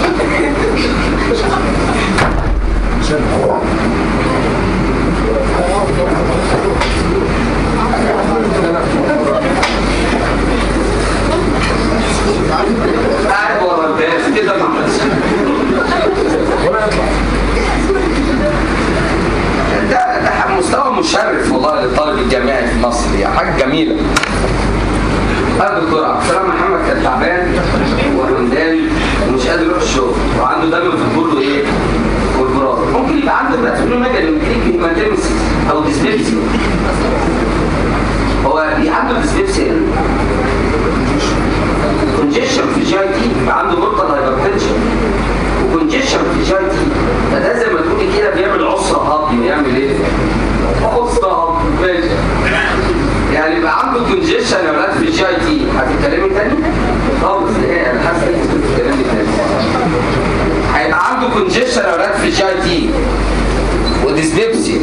قاعد ورا الباب كده مع نفسه ده ده مستوى مشرف والله للطالب الجامعي في مصر يعني حاجه جميله قال دكتور عبد السلام محمد كان تعبان وهمدان ومش قادر يروح الشغل وعنده دم في البول وايه؟ والبراز ممكن يبقى عنده باتسولو مجال يمكن هيماتيمسيس او ديسبيبسيا هو عنده ديسبيبسيا كونجيشن في الجي تي يبقى عنده بورتال هايبرتنشن وكونجيشن في الجي تي فده زي ما تقولي كده بيعمل عسره هضم يعمل ايه؟ عسره هضم ماشي يعني يبقى عنده كونجيشن يا ولاد في الجي تي هتتكلمي تاني؟ خالص ايه انا حاسس انك بتتكلمي تاني هيبقى عنده كونجيشن يا ولاد في الجي تي وديسبيبسي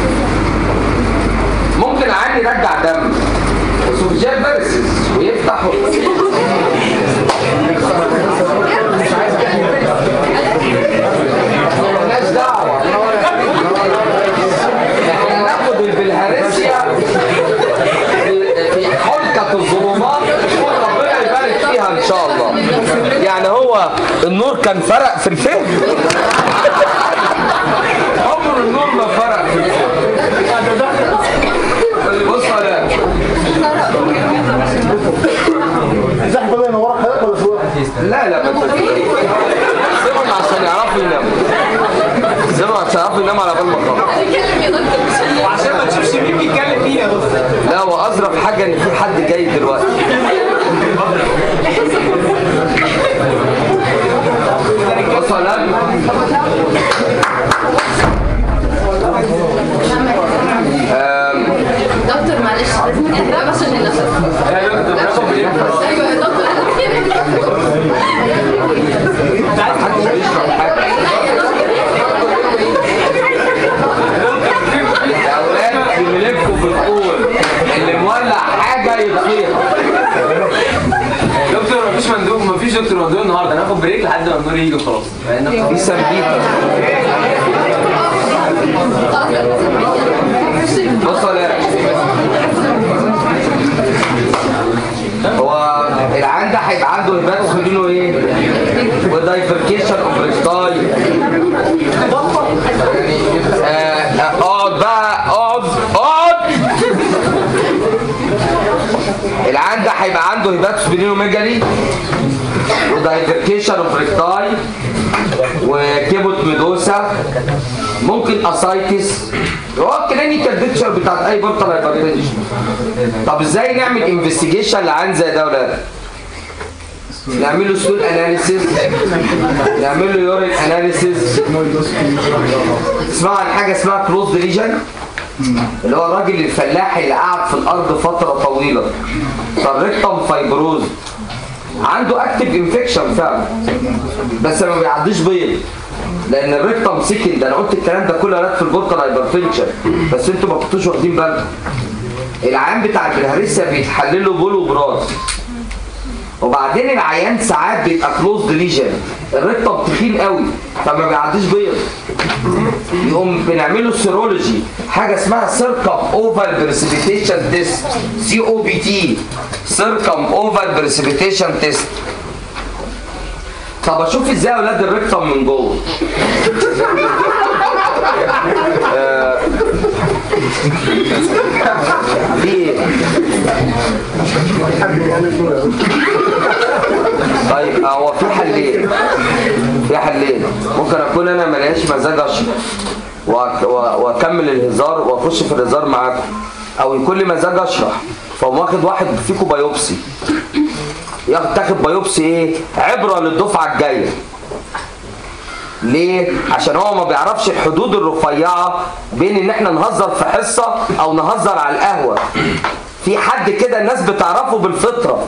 ممكن عادي يرجع دم وسوفجيال بارسيس ويفتح مالناش دعوه احنا ناخد البلهارسيا في- في حلقه الظلمات ربنا يبارك فيها ان شاء الله يعني هو النور كان فرق في الفهم عمر النور ما فرق في الفهم بص على زحمه بين وراك حضرتك ولا سواق؟ لا لا بس سيبهم عشان يعرفوا يناموا سيبهم عشان يعرفوا يناموا على بال ما خلاص وعشان ما تشوفش مين بيتكلم فيه يا دكتور لا واظرف حاجه ان في حد جاي دلوقتي بص على آم، دكتور معلش لازم تقرا بس عشان النفس ايوه يا دكتور محدش بيشرب حاجه يا اولاد بنلفوا بالطول اللي مولع حاجه يطفيها دكتور مفيش مندوب مفيش دكتور مندوب النهارده هناخد بريك لحد ما النور يجي وخلاص في سمبيتا بص يا هو العيان ده هيبقى عنده هبات خلينه ايه؟ ودايفركيشن اوف ريكتاي اقعد بقى اقعد اقعد العيان ده هيبقى عنده هبات سبلينوميجالي ودايفركيشن اوف ريكتاي وكيبوت ميدوسا ممكن اسايتس هو الكلينيكال بيكتشر بتاعت اي بورتال هايبرتنشن طب ازاي نعمل انفستيجيشن لعيان زي ده ولا نعمل له ستول اناليسيس نعمل له يورين اناليسيس اسمعوا عن حاجه اسمها كلوز ريجن اللي هو الراجل الفلاح اللي قعد في الارض فتره طويله فالريكتم فايبروز عنده اكتف انفكشن فعلا بس ما بيعديش بيض لان الريكتم سكن ده انا قلت الكلام ده كله رات في البورتال هايبرتنشن بس انتوا ما كنتوش واخدين بالكم العيان بتاع البلهارسيا بيتحلل له بول وبراز وبعدين العيان ساعات بيبقى كلوز ليجن الريكتم تخين قوي فما بيعديش بيض يقوم بنعمل له سيرولوجي حاجه اسمها سيركم اوفال بريسبيتيشن تيست سي او بي تي سيركم اوفال بريسبيتيشن تيست طب اشوف ازاي اولاد الريكتم من جوه آه، في ايه طيب هو في حلين في حلين ممكن اكون انا ملياش مزاج اشرب وأك- و- واكمل الهزار واخش في الهزار معاكم او يكون لي مزاج اشرح فاقوم واخد واحد فيكم بايوبسي ياخد تاخد بايوبسي ايه عبره للدفعه الجايه ليه؟ عشان هو ما بيعرفش الحدود الرفيعة بين ان احنا نهزر في حصة او نهزر على القهوة في حد كده الناس بتعرفه بالفطرة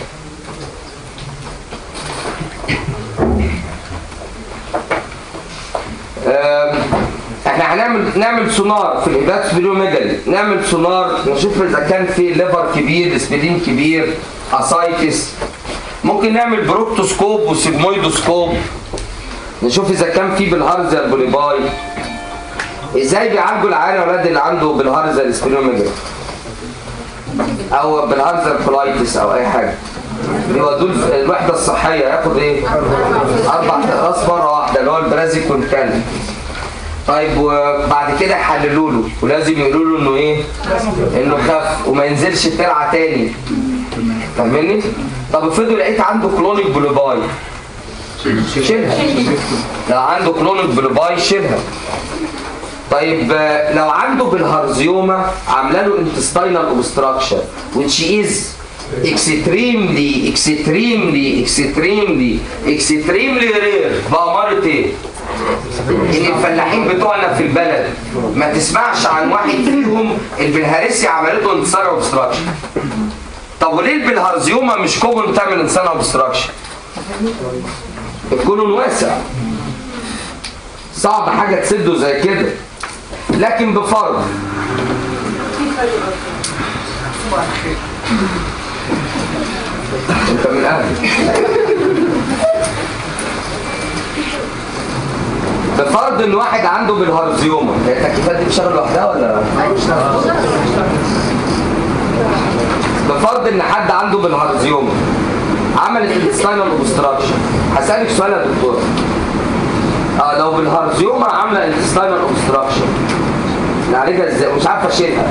آم، احنا هنعمل نعمل سونار في الهيباتس بليوميجالي نعمل سونار نشوف اذا كان في ليفر كبير سبلين كبير اسايتس ممكن نعمل بروكتوسكوب وسيجمويدوسكوب نشوف اذا كان في بالهارزا البوليباي ازاي بيعالجوا العيان يا اولاد اللي عنده بالهارزا السبليوميجالي او بالهارزا الكولايتس او اي حاجه يودوه الف- الوحده الصحيه ياخد ايه اربع اقراص مره واحده اللي هو البرازيكونتان طيب وبعد كده يحللوا له ولازم يقولوا له انه ايه انه خف وما ينزلش الترعه تاني فاهمني طب افرضوا لقيت عنده كلونيك بلوباي شيلها لو عنده كلونيك بلوباي شيلها طيب آه، لو عنده بالهرزيوما عامله له intestinal obstruction which is extremely extremely extremely extremely rare بأمارة ايه؟ ان الفلاحين بتوعنا في البلد ما تسمعش عن واحد فيهم البلهارسيا عملته انتصار اوبستراكشن طب وليه البلهارزيوما مش كومن تعمل انسان اوبستراكشن الكولون واسع صعب حاجه تسده زي كده لكن بفرض انت من اهلي بفرض ان واحد عنده بالهارزيوما هي التكييفات دي بتشتغل لوحدها ولا بفرض ان حد عنده بالهارزيوما عملت الستاينال اوبستراكشن هسألك سؤال يا دكتور اه لو بالهارزيوما عامله الستاينال اوبستراكشن نعالجها ازاي مش عارفه اشيلها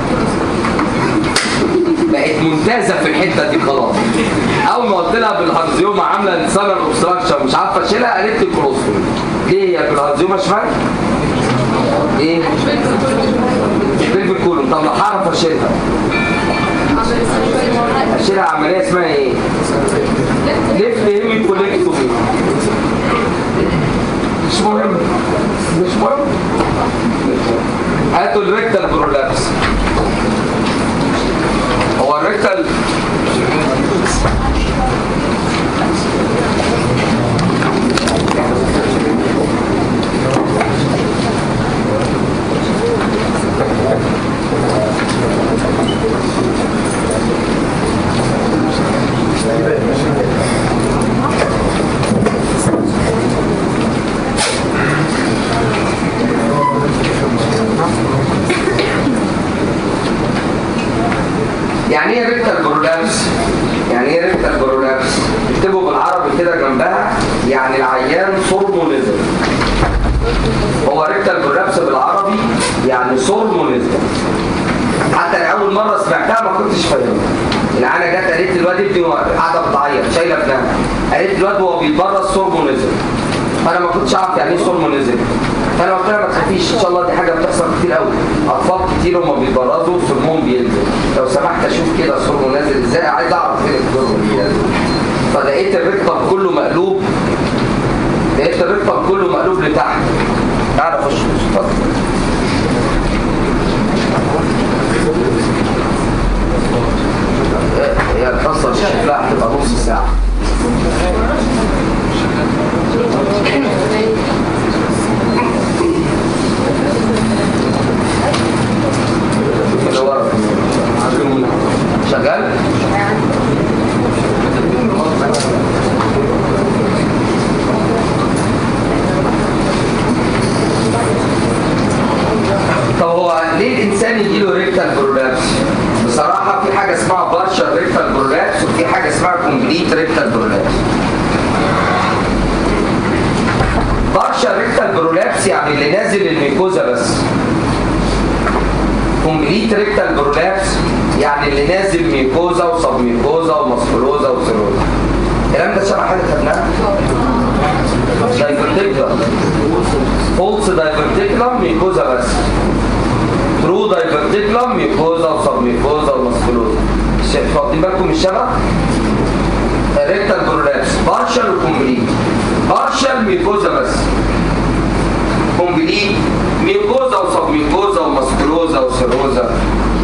بقت ممتازه في الحته دي خلاص اول ما قلت لها بالهارزيوما عامله الستاينال اوبستراكشن مش عارفه اشيلها قالت لي كروستومي ليه يا بالهارزيوما شمال ايه بيلفي كولوم طب لو هعرف اشيلها اشيلها عمليه اسمها ايه ليفت هيمي كوليكتومي مش مهم مش مهم هاتوا الريكتال برولابس هو الريكتال يعني ايه ريكتال برولابس يعني ايه ريكتال برولابس اكتبوا بالعربي كده جنبها يعني العيان سورمونيزم هو ريكتال برولابس بالعربي يعني سورمونيزم حتى أنا اول مره سمعتها ما كنتش فاهمها العانه جت قالت لي الواد ابني قاعده بتعيط شايله ابنها قالت لي الواد وهو بيتبرز سورمونيزم فانا ما كنتش اعرف يعني ايه سورمونيزم فانا قلت لها ما تخافيش ان شاء الله دي حاجه بتحصل كتير قوي اطفال كتير هم بيتبرزوا سرمون بينزل لو سمحت اشوف كده السرمون نازل ازاي عايز اعرف فين السرمون بينزل فلقيت الريكتم كله مقلوب لقيت الريكتم كله مقلوب لتحت تعال خش اتفضل هي الحصه شكلها هتبقى نص ساعه كده ورا شغال طب هو ليه الانسان يجي له ريكتال برولابس بصراحه في حاجه اسمها بارشال ريكتال برولابس وفي حاجه اسمها كومبليت ريكتال برولابس بارشال ريكتال برولابس يعني اللي نازل الميكوزا بس كومبليت ريكتال برولابس يعني اللي نازل ميكوزا وسب ميكوزا ومسكولوزا وسيروزا الكلام ده شبه حاجه خدناها دايفرتيكولار فولس دايفرتيكولار ميكوزا بس ترو دايفرتيكولار ميكوزا وسب ميكوزا ومسكولوزا شايف- واخدين بالكم من الشبه ريكتال برولابس بارشال وكومبليت بارشال ميكوزا بس كومبليت ميكوزا وسب ميكوزا ومسكولوزا وسيروزا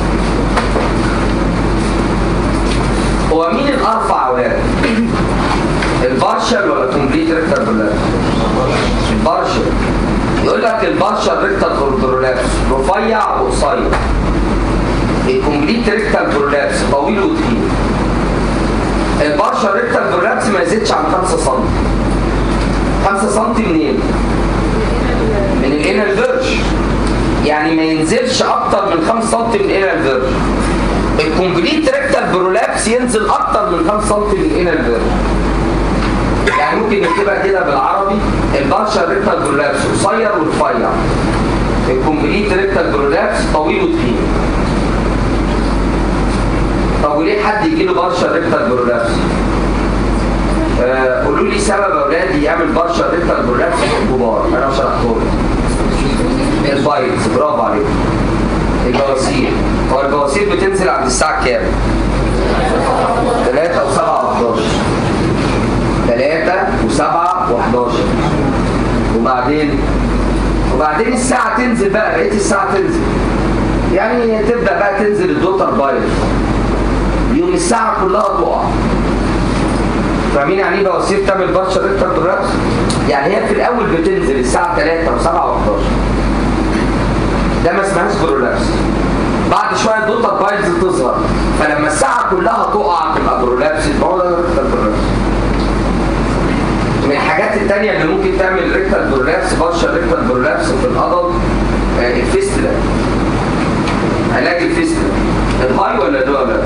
هو مين الارفع اولاد البارشل ولا كومبليت ريكتال برولابس البارشل يقول لك البارشل ريكتال برولابس رفيع وقصير الكومبليت ريكتال برولابس طويل وتخين البارشل ريكتال برولابس ما يزيدش عن 5 سم 5 سم منين؟ من الانال فيرج يعني ما ينزلش اكتر من 5 سم من الانال فيرج الكومبليت ريكتال برولابس ينزل اكتر من 5 سم من الانال فيرج يعني ممكن نكتبها كده بالعربي البارشال ريكتال برولابس قصير ورفيع الكومبليت ريكتال برولابس طويل وتخين طب وليه حد يجي له بارشال ريكتال برولابس؟ آه قولوا لي سبب اولادي يعمل بارشال ريكتال برولابس في الكبار انا شرحته لك البايتس برافو عليك البواسير هو البواسير بتنزل عند الساعه كام؟ 3 و7 و11 3 و7 و11 وبعدين وبعدين الساعة تنزل بقى بقيت الساعة تنزل يعني تبدأ بقى تنزل الدوتر باير يوم الساعة كلها تقع فاهمين يعني ايه بواسير تعمل بارشل ريكتال برابس؟ يعني هي في الأول بتنزل الساعة 3 و7 و11 ده ما اسمهاش برولابس بعد شوية الدوتر بايلز تظهر فلما الساعة كلها تقع تبقى برولابس يبقى هو ده ريكتال برولابس من الحاجات التانية اللي ممكن تعمل ريكتال برولابس بارشل ريكتال برولابس في الأدلت آه، الفيستلا علاج الفيستلا الهاي ولا ده ولا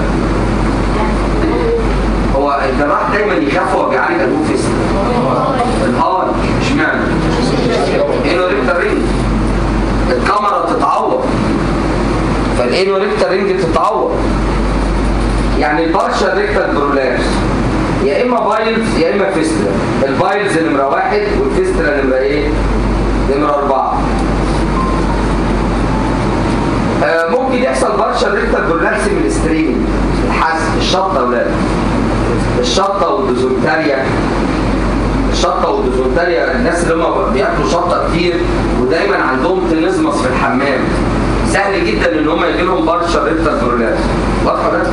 هو الجراح دايما يخاف وهو بيعالج انه فيستلا الهاي اشمعنى؟ انه ريكتال رينج الكاميرا تتعور فالانو ريكتال رينج تتعور يعني البارشل ريكتال برولابس يا اما بايلز يا اما فيستلا البايلز نمره واحد والفيستلا نمره ايه؟ نمره اربعه آه ممكن يحصل بارشل ريكتال برولابس من الستريمنج الحزم الشطه يا ولاد الشطه والديزونتاريا الشطه والديزونتاريا الناس اللي هم بياكلوا شطه كتير ودايما عندهم تنزمس في الحمام سهل جدا ان هم يجي لهم بارشل ريكتال برولابس واضحه ده؟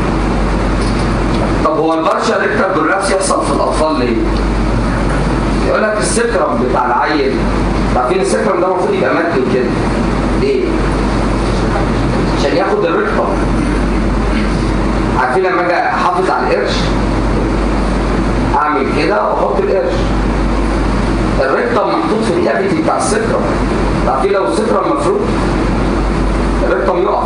طب هو البارشل ريكتال برولابس يحصل في الاطفال ليه؟ يقول لك السكرم بتاع العيل عارفين السكرم ده المفروض يبقى متن كده ليه؟ عشان ياخد الريكتم عارفين لما اجي احافظ على القرش اعمل كده واحط القرش الريكتم محطوط في الكافيتي بتاع السكرم عارفين لو السكرم مفروض الريكتم يقع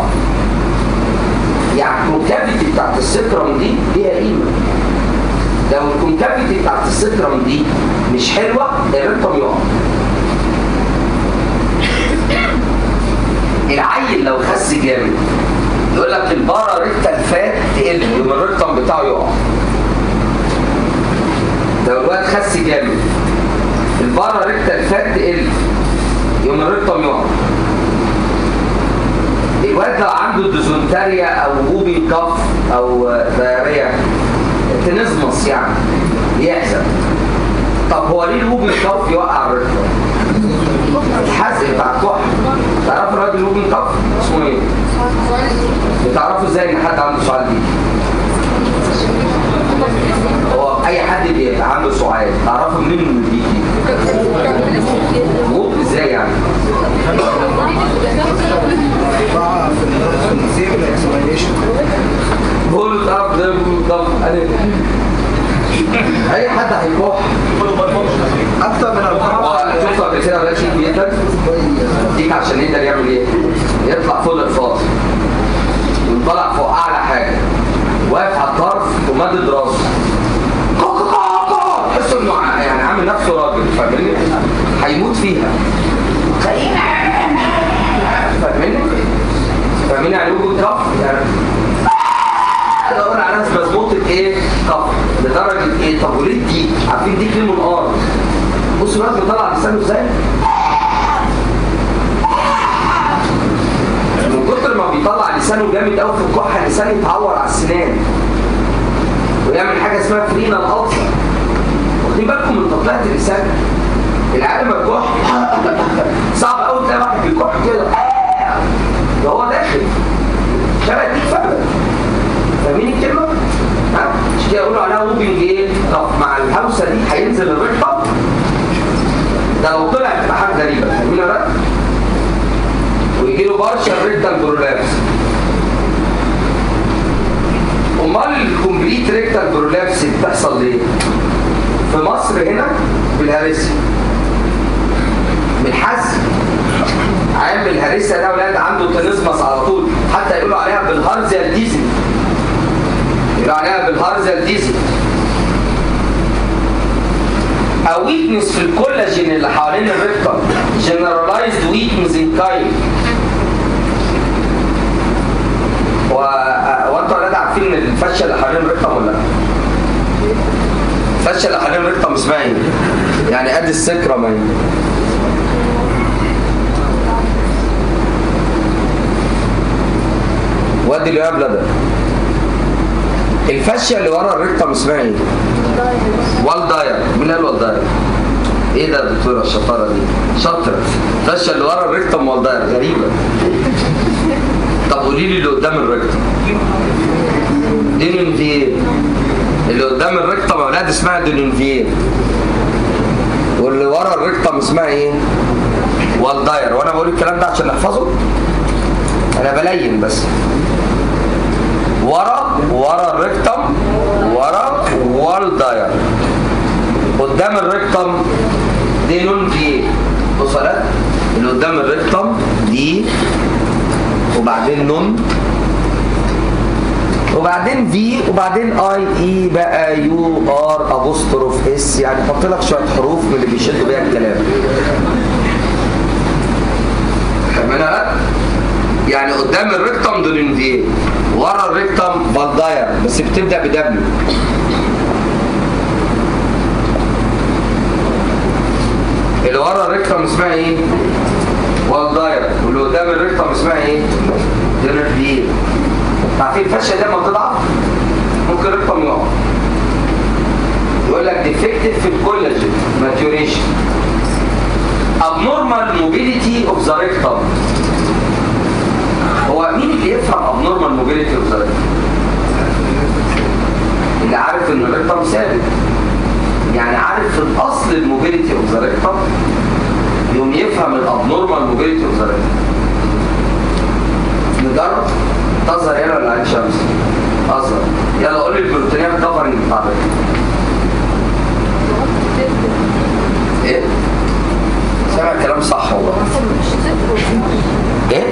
يعني الكونكافيتي بتاعت السكرم دي ليها قيمه لو الكونكافيتي بتاعت السكرم دي مش حلوه الريكتم يقع العيل لو خس جامد يقول لك البارا ريكتال فات تقل يوم الريكتم بتاعه يقع لو الواد خس جامد البارا ريكتال فات تقل يوم الريكتم يقع الواد لو عنده ديزونتاريا او بوبي كف او دايريا تنزل يزمص يعني يحزن طب هو ليه الوبن كف يوقع الرقبه الحزق بتاع الكحل تعرفوا الراجل الوبن كف اسمه ايه بتعرفوا ازاي ان حد عنده سؤال دي هو اي حد بيبقى عنده سؤال تعرفوا منين انه بيجي موت ازاي يعني بولد اب ده بولد اب اي حد هيكح اكتر من اربعه شفتوا قبل كده بلاش بيتك ديك عشان يقدر يعمل ايه يطلع فوق الفاضي ويطلع فوق اعلى حاجه واقف على الطرف ومدد راسه تحس انه ع- يعني عامل نفسه راجل فاهمني هيموت فيها فاهمني فاهمين يعني وجود كف يعني ادور على ناس مظبوطه ايه كف لدرجه ايه طب وليه دي عارفين دي كلمه الارض بصوا الواد بيطلع لسانه ازاي من كتر ما بيطلع لسانه جامد قوي في الكحه لسانه يتعور على السنان ويعمل حاجه اسمها فرينا الالسر واخدين بالكم من تطلعه اللسان العالم الكح صعب قوي تلاقي واحد بيكح كده ده هو داخل شبه دي فعلا فاهمين الكلمه؟ ها؟ مش كده يقولوا عليها موبينج ايه؟ طب مع الهوسه دي هينزل الرقه ده لو طلع تبقى حاجه غريبه فاهمين يا بقى؟ ويجي له بارشل ريكتال برولابس امال الكومبليت ريكتال برولابس بتحصل ليه؟ في مصر هنا بالهرسي بالحزم عام بالهرسه ده ولاد عنده تنسمس على طول حتى يقولوا عليها بالهارزيا الديزل يقولوا عليها بالهارزيا الديزل او ويكنس في الكولاجين اللي حوالين الريكتم generalized weakness in kind و... وانتوا ولاد عارفين ان الفشه اللي حوالين الريكتم ولا لا؟ الفشه اللي حوالين الريكتم اسمها ايه؟ يعني قد السكره ما هي وادي اليوم بلدر الفشه اللي ورا الريكتم اسمها ايه؟ والداير مين قال والداير؟ ايه ده يا دكتوره الشطاره دي؟ شاطره الفشه اللي ورا الريكتم والداير غريبه طب قولي لي اللي قدام الريكتم دينونفير اللي قدام الريكتم يا اولاد اسمها دينونفير واللي ورا الريكتم اسمها ايه؟ والداير وانا بقول الكلام ده عشان نحفظه انا بلين بس ورا ورا الريكتم ورا والداير قدام الريكتم دي نون في وصلت اللي قدام الريكتم دي وبعدين نون وبعدين في وبعدين اي اي بقى يو ار ابوستروف اس يعني حط لك شويه حروف من اللي بيشدوا بيها الكلام فاهمينها يعني قدام الريكتم دول في ورا الريكتم فالداير بس بتبدا بدبليو اللي ورا الريكتم اسمها ايه؟ والداير واللي قدام الريكتم اسمها ايه؟ دينرفير عارفين الفشه ده لما بتضعف ممكن الريكتم يقع يقول لك ديفكتيف في الكولاجين ماتيوريشن abnormal mobility of the rectum هو مين اللي يفهم abnormal mobility of the rectum؟ اللي عارف ان الريكتم ثابت يعني عارف الاصل الموبيليتي اوف ذا ريكتم يوم يفهم الابنورمال موبيليتي اوف ذا ريكتم نجرب تظهر هنا ولا عين شمس؟ اظهر يلا قول لي البروتينيه كفرنج بتاع الريكتم ايه؟ سامع الكلام صح والله ايه؟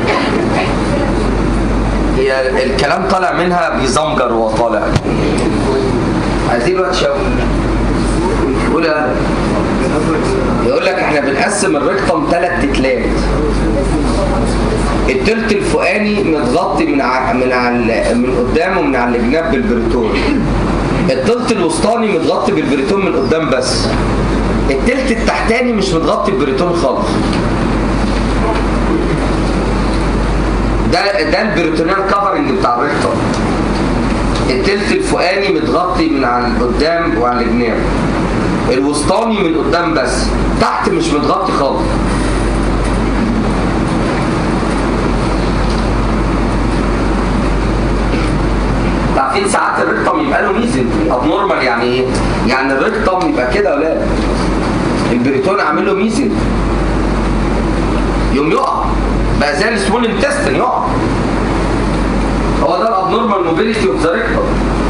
هي الكلام طالع منها بيزمجر وهو طالع عايزين بقى تشاور يقول يقول لك احنا بنقسم الريكتم ثلاث تتلات التلت الفوقاني متغطي من ع... من على من قدام ومن على الجناب بالبريتون التلت الوسطاني متغطي بالبريتون من قدام بس التلت التحتاني مش متغطي بالبريتون خالص ده ده البريتونيال كفرنج بتاع الريكتم التلت الفوقاني متغطي من على قدام وعلى الجناب الوسطاني من قدام بس تحت مش متغطي خالص عارفين ساعات الريكتم يبقى له ميزن ابنورمال يعني ايه؟ يعني الريكتم يبقى كده ولا البريتون عامل له ميزن يوم يقع بقى زي السمول انتستن يقع هو ده الابنورمال موبيليتي اوف ذا ريكتم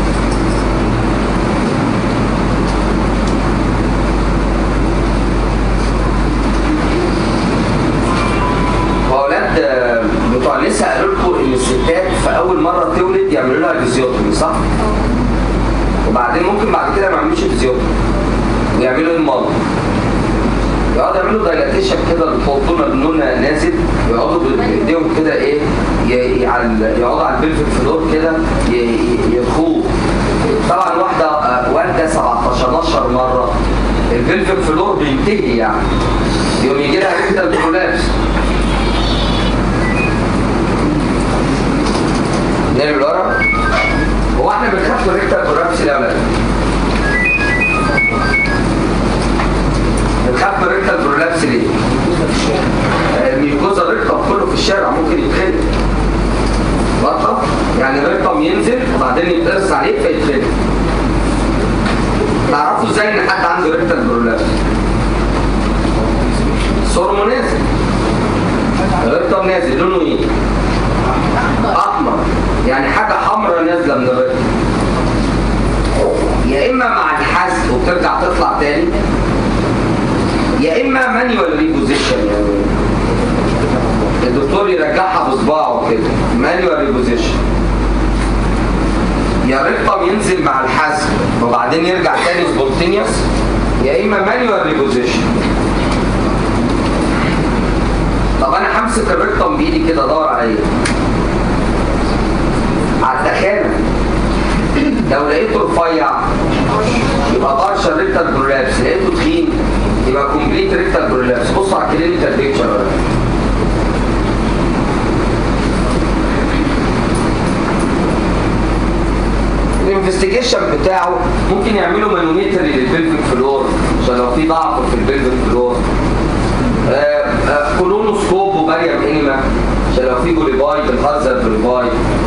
فاولاد آه، بتوع النساء قالوا لكم ان الستات في اول مره تولد يعملوا لها فيزيوتومي صح؟ وبعدين ممكن بعد كده ما يعملوش فيزيوتومي ويعملوا المرض يقعدوا يعملوا دايلاتيشن كده يحطوا لنا النون نازل ويقعدوا بايديهم كده ايه ي- ي- على- يقعدوا على البلفيك فلور كده ي- ي- يرخوه طبعا واحده آه، والده 17 12 مره البلفيك فلور بينتهي يعني يوم يجي لها ريكتال برولابس نرمي لورا هو احنا بنخاف من ريكتال برولابس ليه يا ولاد؟ بنخاف من ريكتال برولابس ليه؟ الميوكوزا الريكتم كله في الشارع ممكن يتخلق واضحه؟ يعني الريكتم ينزل وبعدين يتقرص عليه فيتخلق تعرفوا ازاي ان حد عنده ريكتال برولابس؟ صورمه نازل الريكتم نازل لونه ايه؟ احمر يعني حاجه حمراء نازله من الريكتم يا اما مع الحزق وبترجع تطلع تاني يا اما مانيوال ريبوزيشن يعني الدكتور يرجعها بصباعه كده مانيوال ريبوزيشن يا ريكتم ينزل مع الحزق وبعدين يرجع تاني سبونتينيوس يا اما مانيوال ريبوزيشن طب انا همسك الريكتم بايدي كده ادور على ايه؟ على التخانه لو لقيته رفيع يبقى بارشال ريكتال برولابس لقيته تخين يبقى كومبليت ريكتال برولابس بصوا على الكلينيكال بيكتشر الانفستيجيشن بتاعه ممكن يعملوا مانوميتري للبلفيك فلور عشان لو في ضعف في البلفيك فلور آه، آه، كولونوسكوب وباريم انيما عشان لو في بوليفاي بالهازر بوليفاي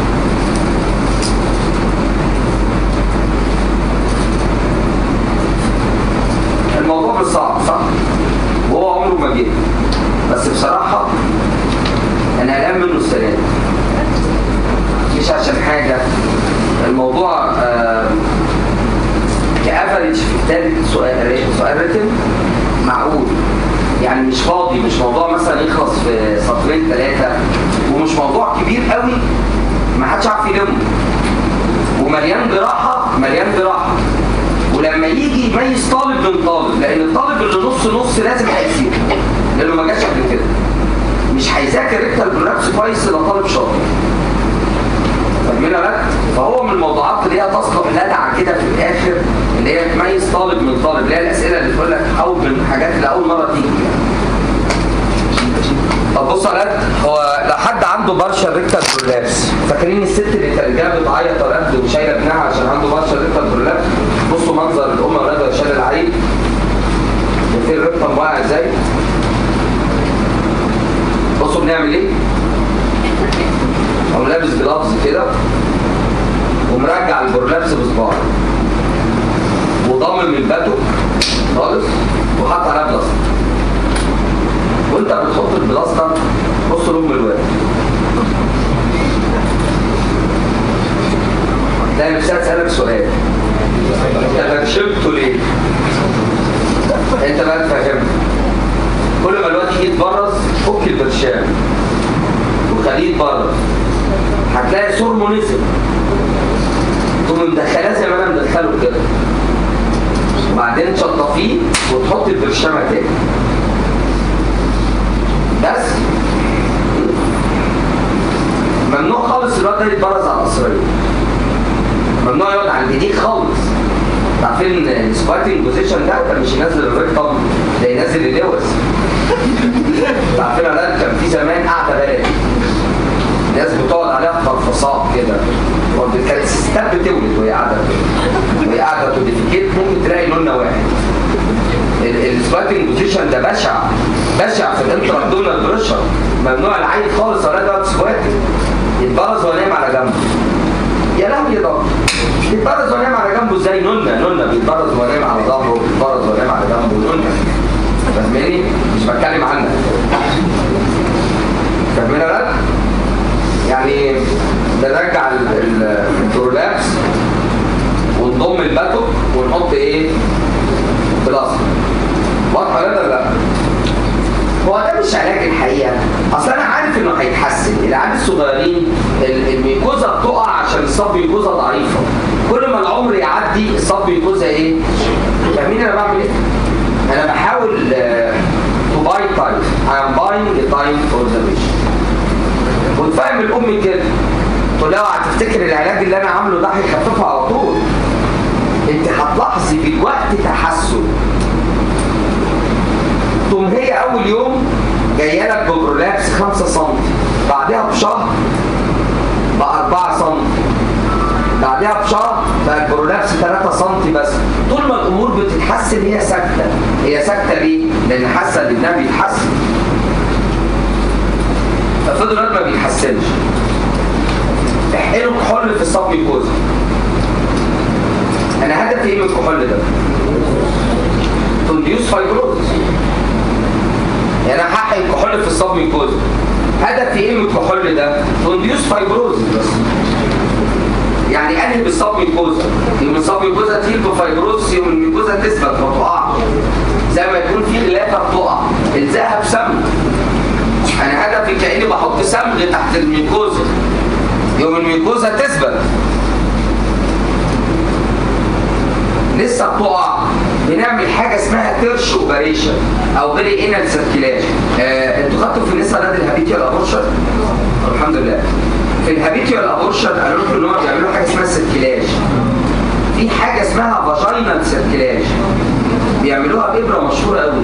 الموضوع مش صعب صح؟ وهو عمره ما جه بس بصراحة أنا قلقان منه السنة دي مش عشان حاجة الموضوع آه، كأفريج في كتاب سؤال سؤال ريتم معقول يعني مش فاضي مش موضوع مثلا يخلص في سطرين ثلاثة ومش موضوع كبير قوي ما حدش عارف يلمه ومليان جراحة مليان جراحة ولما يجي يميز طالب من طالب لان الطالب اللي نص نص لازم هيسيب لانه ما جاش قبل كده مش هيذاكر ريكتال برولابس كويس الا طالب شاطر فاهمين يا ولاد؟ فهو من الموضوعات اللي هي تصلح لدعه كده في الاخر اللي هي تميز طالب من طالب اللي هي الاسئله اللي تقول لك اول من الحاجات اللي اول مره تيجي طب بصوا يا ولاد هو لو حد عنده برشا ريكتال برولابس فاكرين الست اللي كانت جايه بتعيط يا ولاد وشايله ابنها عشان عنده برشا ريكتال برولابس بصوا منظر الام يا ولاد وهي شايله العيل وفي الريكتم واقع ازاي بصوا بنعمل ايه قام لابس جلافز كده ومرجع البرولابس بصباعه وضامن من باته خالص وحط عليها بلاستر وانت بتحط البلاستر بص لام الواد تلاقي نفسها تسألك سؤال انت برشمته ليه؟ انت بقى تفهمه كل ما الواد يجي يتبرز فك البرشام وخليه يتبرز هتلاقي سرمه نزل تقوم مدخلاه زي ما انا مدخله كده وبعدين تشطفيه وتحط البرشامه تاني بس ممنوع خالص الواد ده يتبرز على القصريه ممنوع يقعد على الايدين خالص عارفين السبايتنج بوزيشن ده كان مش ينزل الريكتم ده ينزل اللوز عارفين ولا لا؟ كان في زمان قاعده بلدي ناس بتقعد عليها فرفصات كده كانت الستات بتولد وهي قاعده وهي قاعده توديفيكيت ممكن تلاقي لوننا واحد السبايتنج بوزيشن ده بشع بشع في الانترابدومينال بريشر ممنوع العين خالص ولا ده سبايتنج يتبرز وهو نايم على جنبه يا لهوي يا دكتور يتبرز وهو نايم على جنبه ازاي نونه نونه بيتبرز وهو نايم على ظهره بيتبرز وهو نايم على جنبه نونه فاهماني مش بتكلم عنك فاهمين يا ولاد يعني نرجع ال- ال- البرولابس ونضم الباتو ونحط ايه بلاصه واضحه ولا لا هو ده مش علاج الحقيقه اصل انا عارف انه هيتحسن العيال الصغيرين ال- الميكوزا بتقع عشان الصب ميكوزا ضعيفه كل ما العمر يعدي الصب ميكوزا ايه فاهمين انا بعمل ايه انا بحاول تو باي تايم I am buying the time for the patient وتفهم الام كده تقول لها هتفتكر العلاج اللي انا عامله ده هيخففها على طول انت هتلاحظي في الوقت تحسن تقوم هي اول يوم جايه لك ببرولابس 5 سم بعدها بشهر بقى 4 سم بعدها بشهر بقى البرولابس 3 سم بس طول ما الامور بتتحسن هي ساكته هي ساكته ليه؟ لان حاسه ان ابنها بيتحسن ففضل الواد ما بيتحسنش احقنوا كحول في الصب ميكوزا انا هدفي ايه من الكحول ده؟ تنديوس فايبروزس يعني انا هحقن كحول في الصب ميكوزا هدفي ايه من الكحول ده؟ تنديوس فايبروزس بس يعني انهي بالصب ميكوزا يوم الصب ميكوزا تهيل بفايبروزس يوم الميكوزا تثبت ما تقعش زي ما يكون في غلافه بتقع الزقها بسم انا هدفي كاني بحط صمغ تحت الميكوزا يوم الميكوزا تثبت لسه بتقع بنعمل حاجه اسمها تيرش اوبريشن او بري انال سيركيلاج آه، انتوا خدتوا في النساء نادي الهابيتيال ابورشن الحمد لله في الهابيتيال ابورشن قالوا لكم ان هم بيعملوا حاجه اسمها سيركيلاج في حاجه اسمها فاجينال سيركيلاج بيعملوها بابره مشهوره قوي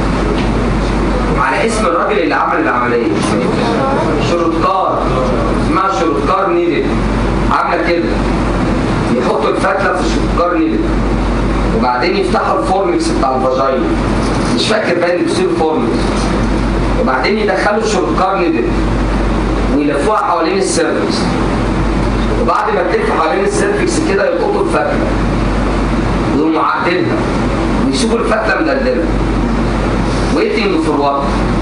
على اسم الراجل اللي عمل العمليه شروتكار اسمها شروتكار نيدل عامله كده يحطوا الفتله في الشروتكار نيدل وبعدين يفتحوا الفورمكس بتاع الفاجينا مش فاكر باين بيصير فورمكس وبعدين يدخلوا الشروتكار نيدل ويلفوها حوالين السيرفكس وبعد ما تلف حوالين السيرفكس كده يلقطوا الفتله ويقوموا عادلها ويسيبوا الفتله مدلدله ويتنج فور وات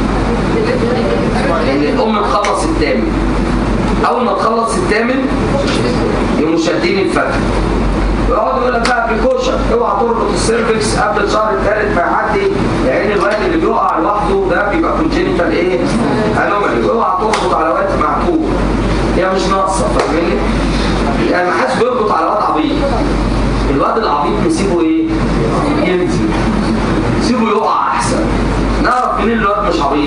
ان الام تخلص الثامن اول ما تخلص الثامن يقوموا شادين الفتله يقعدوا يقول لك بقى بريكوشن اوعى تربط السيرفكس قبل الشهر الثالث ما يعدي لان الوقت اللي بيقع لوحده ده بيبقى كونجينيتال ايه؟ انومالي اوعى تربط على وقت معقول هي مش ناقصه فاهمني؟ يعني ما حدش بيربط على واد عبيط الواد العبيط نسيبه ايه؟ ينزل سيبه يقع احسن نعرف منين الواد مش عبيط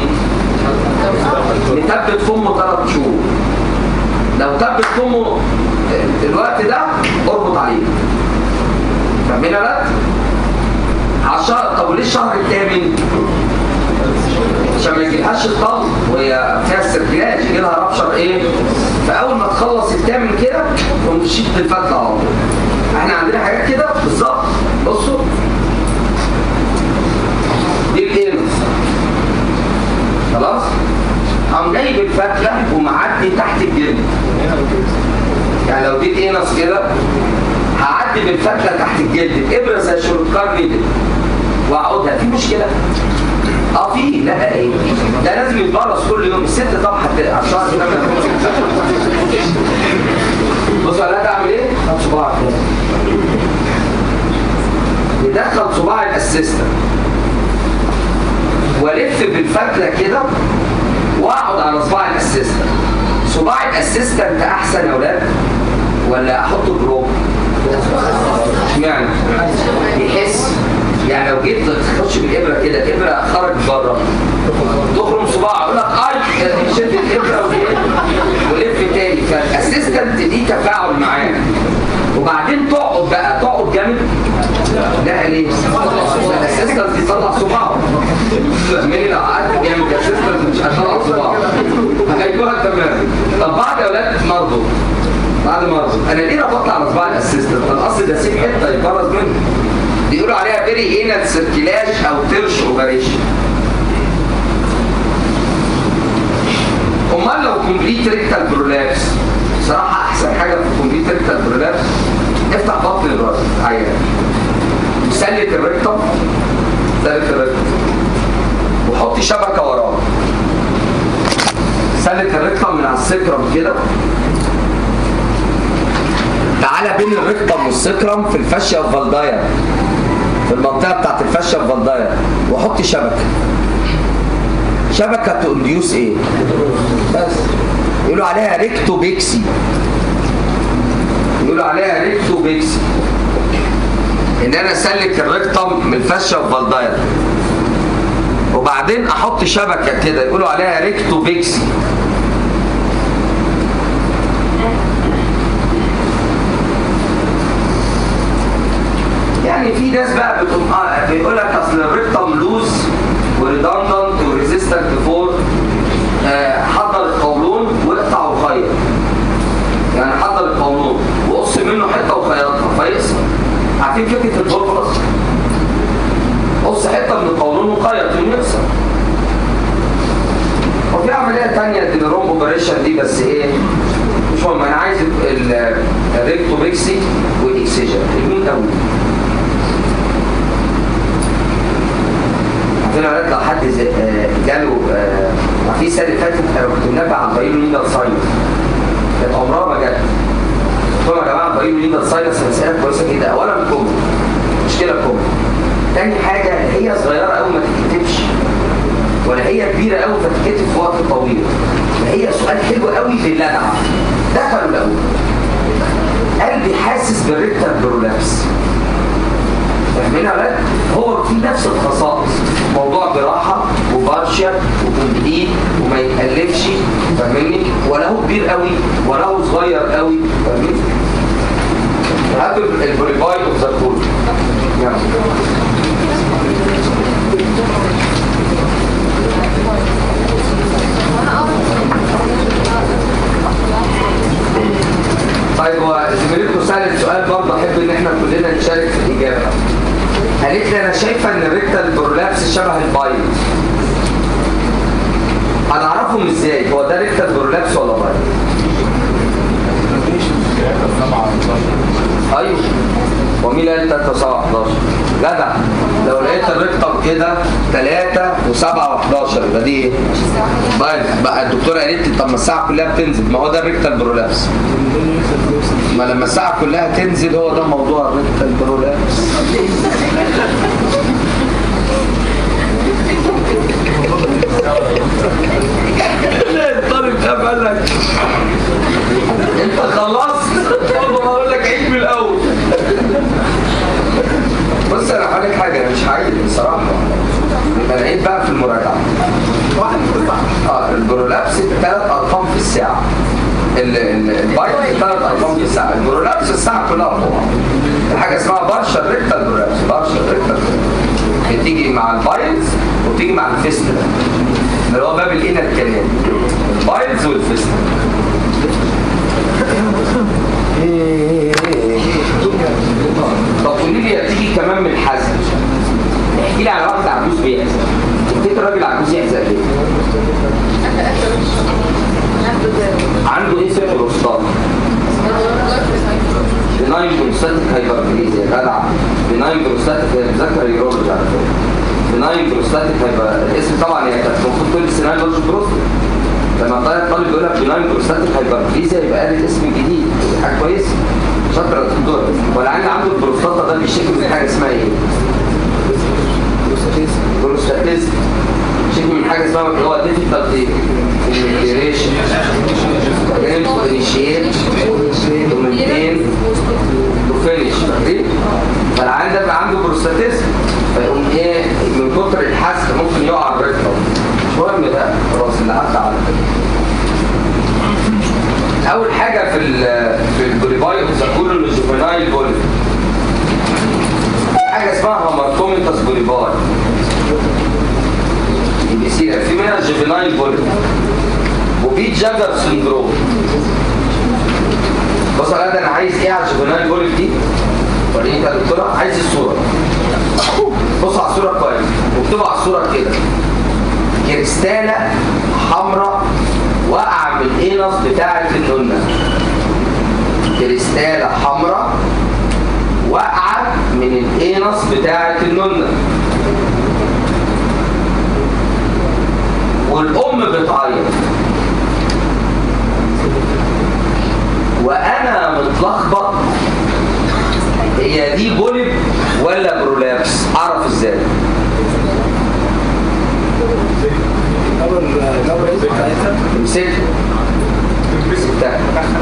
نثبت فمه ثلاث شهور لو ثبت فمه الوقت ده اربط عليه فاهمين يا ولاد؟ على الشهر طب وليه الشهر الثامن؟ عشان ما يجيلهاش الطلق وهي فيها السيركيلاج يجي لها رابشر ايه؟ فاول ما تخلص الثامن كده تقوم تشيل الفتله على طول. احنا عندنا حاجات كده بالظبط بصوا دي الانس خلاص؟ قام جايب الفتله ومعدي تحت الجلد يعني لو دي الانس كده هعدي بالفتله تحت الجلد الابره زي شروكار كده واقعدها في مشكله اه في لا ايه ده لازم يتبرص كل يوم الست طب حتى على الشهر كده ما بص على ده اعمل ايه؟ خد صباعك كده يدخل صباع الاسيستنت والف بالفتله كده واقعد على صباع الاسيستنت صباع الاسيستنت احسن يا اولاد ولا احطه دروب اشمعنى يحس يعني لو جيت تخش بالابره كده الابره خرج بره تخرم صباع اقول لك اي شد الابره وإيه؟ ولف تاني فالاسيستنت دي تفاعل معاه وبعدين تقعد بقى تقعد جامد لا ليه؟ الاسيستنت يطلع صباعه مين لو قعدت جامد الاسيستنت مش هيطلع صباعه هيكون تمام طب بعد يا اولاد مرضوا بعد ما اربط انا ليه ربطت على صباع الاسيستنت القصد ده سيب حته يبرز منه بيقولوا عليها فيري انال سيركيلاج او ترش اوبريشن امال لو كومبليت ريكتال برولابس بصراحه احسن حاجه في كومبليت ريكتال برولابس افتح بطن الراس عيان سلك الريكتم سلك الريكتم وحط شبكه وراه سلك الريكتم من على السكرم كده تعالى بين الريكتم والسكرم في الفاشيا الفالدايا في المنطقه بتاعت الفاشيا الفالدايا وحط شبكه شبكه تنديوس ايه بس يقولوا عليها ريكتو بيكسي يقولوا عليها ريكتو بيكسي ان انا اسلك الريكتم من الفاشيا الفالدايا وبعدين احط شبكه كده يقولوا عليها ريكتو بيكسي يعني في ناس بقى بتقوم آه بيقول لك اصل الريكتم لوز وريدندنت وريزيستنت فور حضر القولون واقطع وخيط يعني حضر القولون وقص منه حته وخيطها فيقصر عارفين فكره البورفلس قص حته من القولون وخيط ويقصر وفي عمليه ثانيه الدينيروم اوبريشن دي بس ايه مش مهم انا عايز الريكتوبيكسي والاكسجين المين قوي عارفين يا ولاد لو حد زي- آه، جاله آه، في السنه اللي فاتت انا كنت منبه عن بايلو نيدل ساينس كانت عمرها ما جت قلت لهم يا جماعه بايلو نيدل ساينس مساله كويسه جدا اولا كوم مشكله كوم تاني حاجه هي صغيره قوي ما تتكتبش ولا هي كبيره قوي فتتكتب في وقت طويل هي سؤال حلو قوي للدع دخلوا الاول قلبي حاسس بالريكتال برولابس فاهمين يا ولاد؟ هو في نفس الخصائص موضوع براحه وبارشل وكومبليت وما يتالفش فاهمني؟ ولا هو كبير قوي ولا هو صغير قوي فاهمين؟ هاب البوليفاي اوف ذا كول طيب هو زميلتكم سألت سؤال برضه احب ان احنا كلنا نشارك في الاجابه. قالت لي انا شايفه ان الريكتال برولابس شبه البايل. انا اعرفهم ازاي؟ هو ده ريكتال برولابس ولا بايل؟ ايوه ومين قال 3 و7 11 جدع لو لقيت الريكتم كده 3 و7 و11 يبقى دي ايه؟ بايل بقى الدكتوره قالت لي طب ما الساعه كلها بتنزل ما هو ده الريكتال برولابس ما لما الساعة كلها تنزل هو ده موضوع الريكتال برولابس لا الطالب ده قال لك انت خلصت طب اقول لك عيد من الاول بص انا هقول لك حاجه انا مش هعيد بصراحه يبقى نعيد بقى في المراجعه اه البرولابس ثلاث ارقام في الساعه ال- ال- البايت ثلاث ارقام في الساعه البرولابس الساعه كلها طبعا في حاجه اسمها بارشل ريكتال برولابس بارشل ريكتال بتيجي مع البايلز وبتيجي مع الفيستلا اللي هو باب الانر كلام البايلز والفيستلا طب قولي لي هتيجي كمان من الحزن احكي لي على واحد عجوز بيحزن تفتكر الراجل عجوز يحزن ليه؟ عنده ايه في البروستات؟ بناين بروستاتيك هايبربليزيا يا جدع بناين بروستاتيك ذكر يورولوجي على فكره بناين بروستاتيك هايبر الاسم طبعا هي كانت المفروض تقول سيناين لوجي بروستات لما طلع الطالب يقول لك بناين بروستاتيك هايبربليزيا يبقى قال الاسم جديد دي حاجه كويسه شاطر يا دكتور ولا عندي عنده البروستاتا ده بيشتكي من حاجه اسمها ايه؟ بروستاتيزم بيشتكي من حاجه اسمها اللي هو ديفيكالت ايه؟ انيشيشن انيشيت ومنتين وفينش فاكرين؟ فالعيان ده بقى عنده بروستاتيزم فيقوم ايه من كتر الحسد ممكن يقع الريتم مش مهم ده خلاص اللي عدى على كده اول حاجه في ال في البوليفاي اوف الجوفينايل بولي حاجه اسمها هامارتوميتاس بوليفاي دي بيصير في منها الجوفينايل بولي وفي جاجر سندروم بص يا ولاد انا عايز ايه على الجبنان بوليب دي وريني يا دكتوره عايز الصوره بص على الصوره كويس واكتبوا على الصوره كده كريستاله حمراء واقعه من الانس بتاعه النونه كريستاله حمراء واقعه من الانس بتاعه النونه والام بتعيط وانا متلخبط هي دي بولب ولا برولابس اعرف ازاي امسكها امسكتها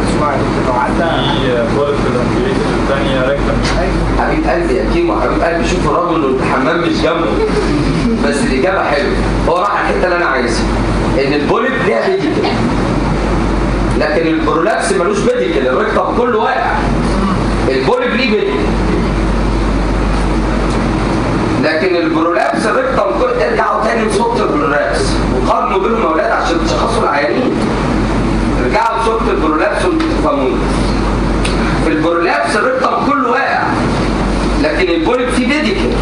حبيب قلبي يا كيمو حبيب قلبي شوف الراجل اللي الحمام مش جنبه بس الاجابه حلوه هو راح الحته اللي انا عايزها ان البولب ليها بيدي كده لكن البرولابس ملوش بيدي كده الركب كله واقع البولب ليه بيدي لكن البرولابس الركب كله ارجعوا تاني لصوت البرولابس وقارنوا بينهم يا اولاد عشان تشخصوا العيانين ارجعوا لصوت البرولابس وانتوا تفهموني في البرولابس الركب كله واقع لكن البولب فيه بيدي كده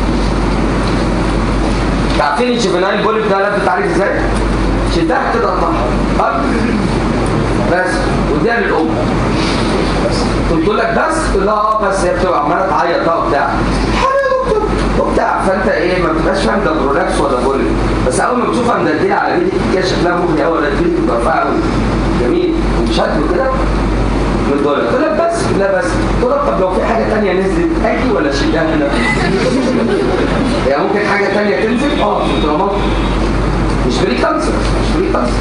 عارفين الجيفينايل بولب ده لفت عليك ازاي؟ شدها كده اطلعها بس ودي للام بس قلت لك بس تقول لها اه بس هي بتبقى عماله تعيط بقى وبتاع حلو يا دكتور وبتاع فانت ايه ما بتبقاش فاهم ده برولابس ولا بولب بس اول ما بتشوفها مدلدله على بيتك كده شكلها مغري قوي ولا بيتك تبقى رفيعه قوي جميل وشكله كده من دولار قلت لك بس لا بس قلت لك طب لو في حاجه ثانيه نزلت اجي ولا شيلها هنا يعني ممكن حاجه ثانيه تنزل اه في الدرامات مش بري كانسر مش بري كانسر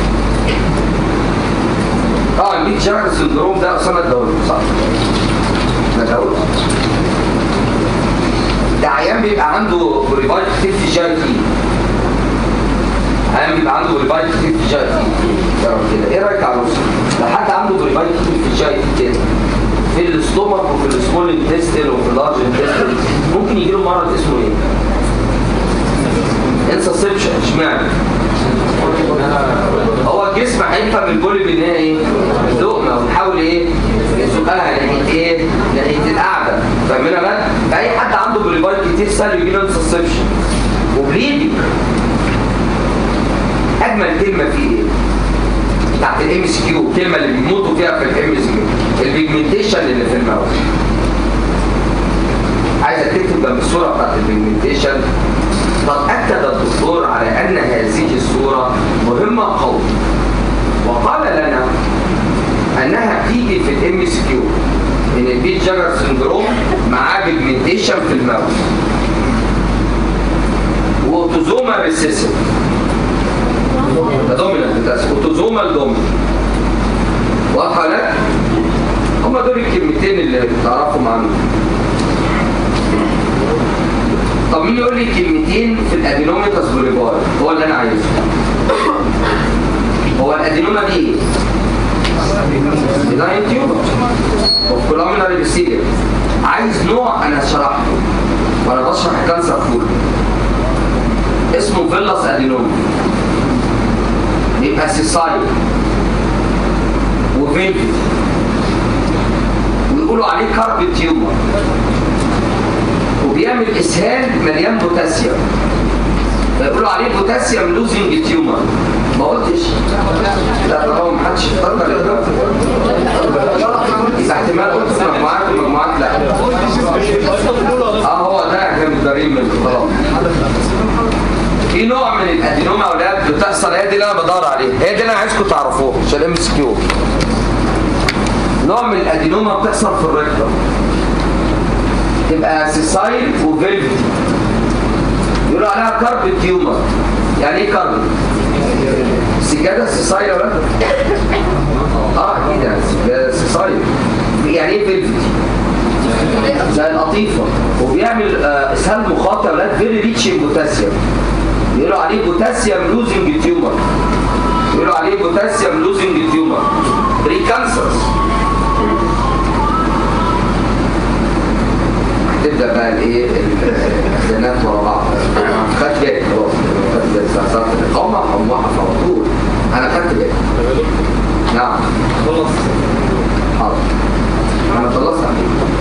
اه البيت جاكر سندروم ده اسامه الدولي صح ده دولي ده عيان بيبقى عنده ريفايت كتير في جي تي عيان بيبقى عنده ريفايت كتير في جي تي كده ايه رايك يا عروسه لو حد عنده ريفايت كتير في جي تي كده في الاستومك وفي السمول انتستين وفي اللارج انتستين ممكن يجي له مرض اسمه ايه؟ انسسبشن اشمعنى؟ هو الجسم هيفهم البولب ان هي ايه؟ لقمه ونحاول ايه؟ يزقها ناحيه ايه؟ ناحيه القعده فاهمينها بقى؟ فاي حد عنده بوليبايت كتير سهل يجي له انسسبشن وبليدنج اجمل كلمه فيه ايه؟ بتاعت الام اس كيو الكلمه اللي بيموتوا فيها في الام اس كيو البيجمنتيشن اللي في الماوس عايزك تكتب جنب الصوره بتاعت البيجمنتيشن قد اكد الدكتور على ان هذه الصوره مهمه قوي وقال لنا انها بتيجي في الام اس كيو ان البيت جاجر سندروم معاه بيجمنتيشن في الماوس واوتوزوما ريسيسيف ده دومينانت ده اوتوزومال دومينانت واضحه لك هم دول الكلمتين اللي تعرفهم عنه طب مين يقول لي كلمتين في الادينوميتاس بوليفار هو اللي انا عايزه هو الادينوما دي ايه؟ ديزاين تيوبر وكولومينال بيستيريا عايز نوع انا شرحته وانا بشرح كانسر كله اسمه فيلاس ادينوما يبقى سيسايد وفيلفي ويقولوا عليه كارب تيومر وبيعمل اسهال مليان بوتاسيوم فيقولوا عليه بوتاسيوم لوزنج تيومر ما قلتش لا طبعا ما حدش افتكر يبقى احتمال قلت في مجموعات ومجموعات لا اه هو ده كان متدربين منه خلاص في نوع من الادينوما يا اولاد بتحصل هي دي اللي انا بدور عليها هي دي اللي انا عايزكم تعرفوها عشان ام اس كيو نوع من الادينوما بتحصل في الريكتم تبقى سيسايل وفيلفتي يقولوا عليها كارب تيومر يعني ايه كارب؟ سجادة سيسايل ولا اه اكيد يعني سجادة سيسايل يعني ايه فيلفتي؟ زي القطيفة وبيعمل آه اسهال مخاطي يا ولاد فيري ريتش بوتاسيوم يقولوا عليه بوتاسيوم لوزنج تيومر يقولوا عليه بوتاسيوم لوزنج تيومر بري كانسرز تبدا بقى الايه الزنات ورا بعض خدت بالي خلاص خدت بالي صارت الاقامه او موقف على طول انا خدت بالي نعم خلاص حاضر انا خلصت على كده.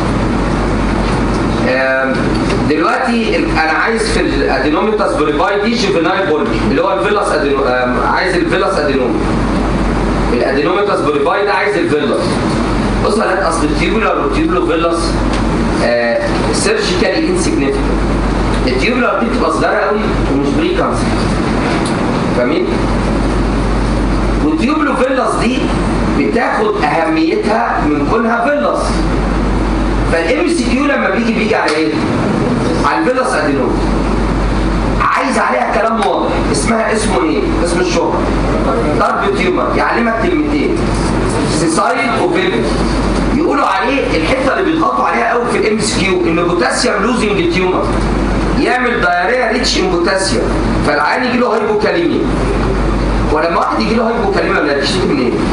آم، دلوقتي ال- انا عايز في الادينوميتاس فيريفاي دي جوفينايل بولي اللي هو الفيلاس أدينو... آم، عايز الفيلاس ادينوم الادينوميتاس فيريفاي ده عايز الفيلاس بص يا ولاد اصل التيوبولار والتيوبولو فيلاس سيرجيكالي انسيجنيفيكانت التيوبولار دي بتبقى صغيره قوي ومش بري كانسر فاهمين؟ والتيوبولو فيلاس دي بتاخد اهميتها من كونها فيلاس فالام سي كيو لما بيجي بيجي على ايه؟ على الفيلاس ادينوم عايز عليها كلام واضح اسمها اسمه ايه؟ اسم الشهرة ضرب تيومر يعلمك كلمتين سيسايد وفيلم يقولوا عليه الحته اللي بيضغطوا عليها قوي في الام اس كيو ان بوتاسيوم لوزنج تيومر يعمل دايريا ريتش ان بوتاسيوم فالعيان يجي له هايبوكاليميا ولما واحد يجي له هايبوكاليميا ولا يشتكي من ايه؟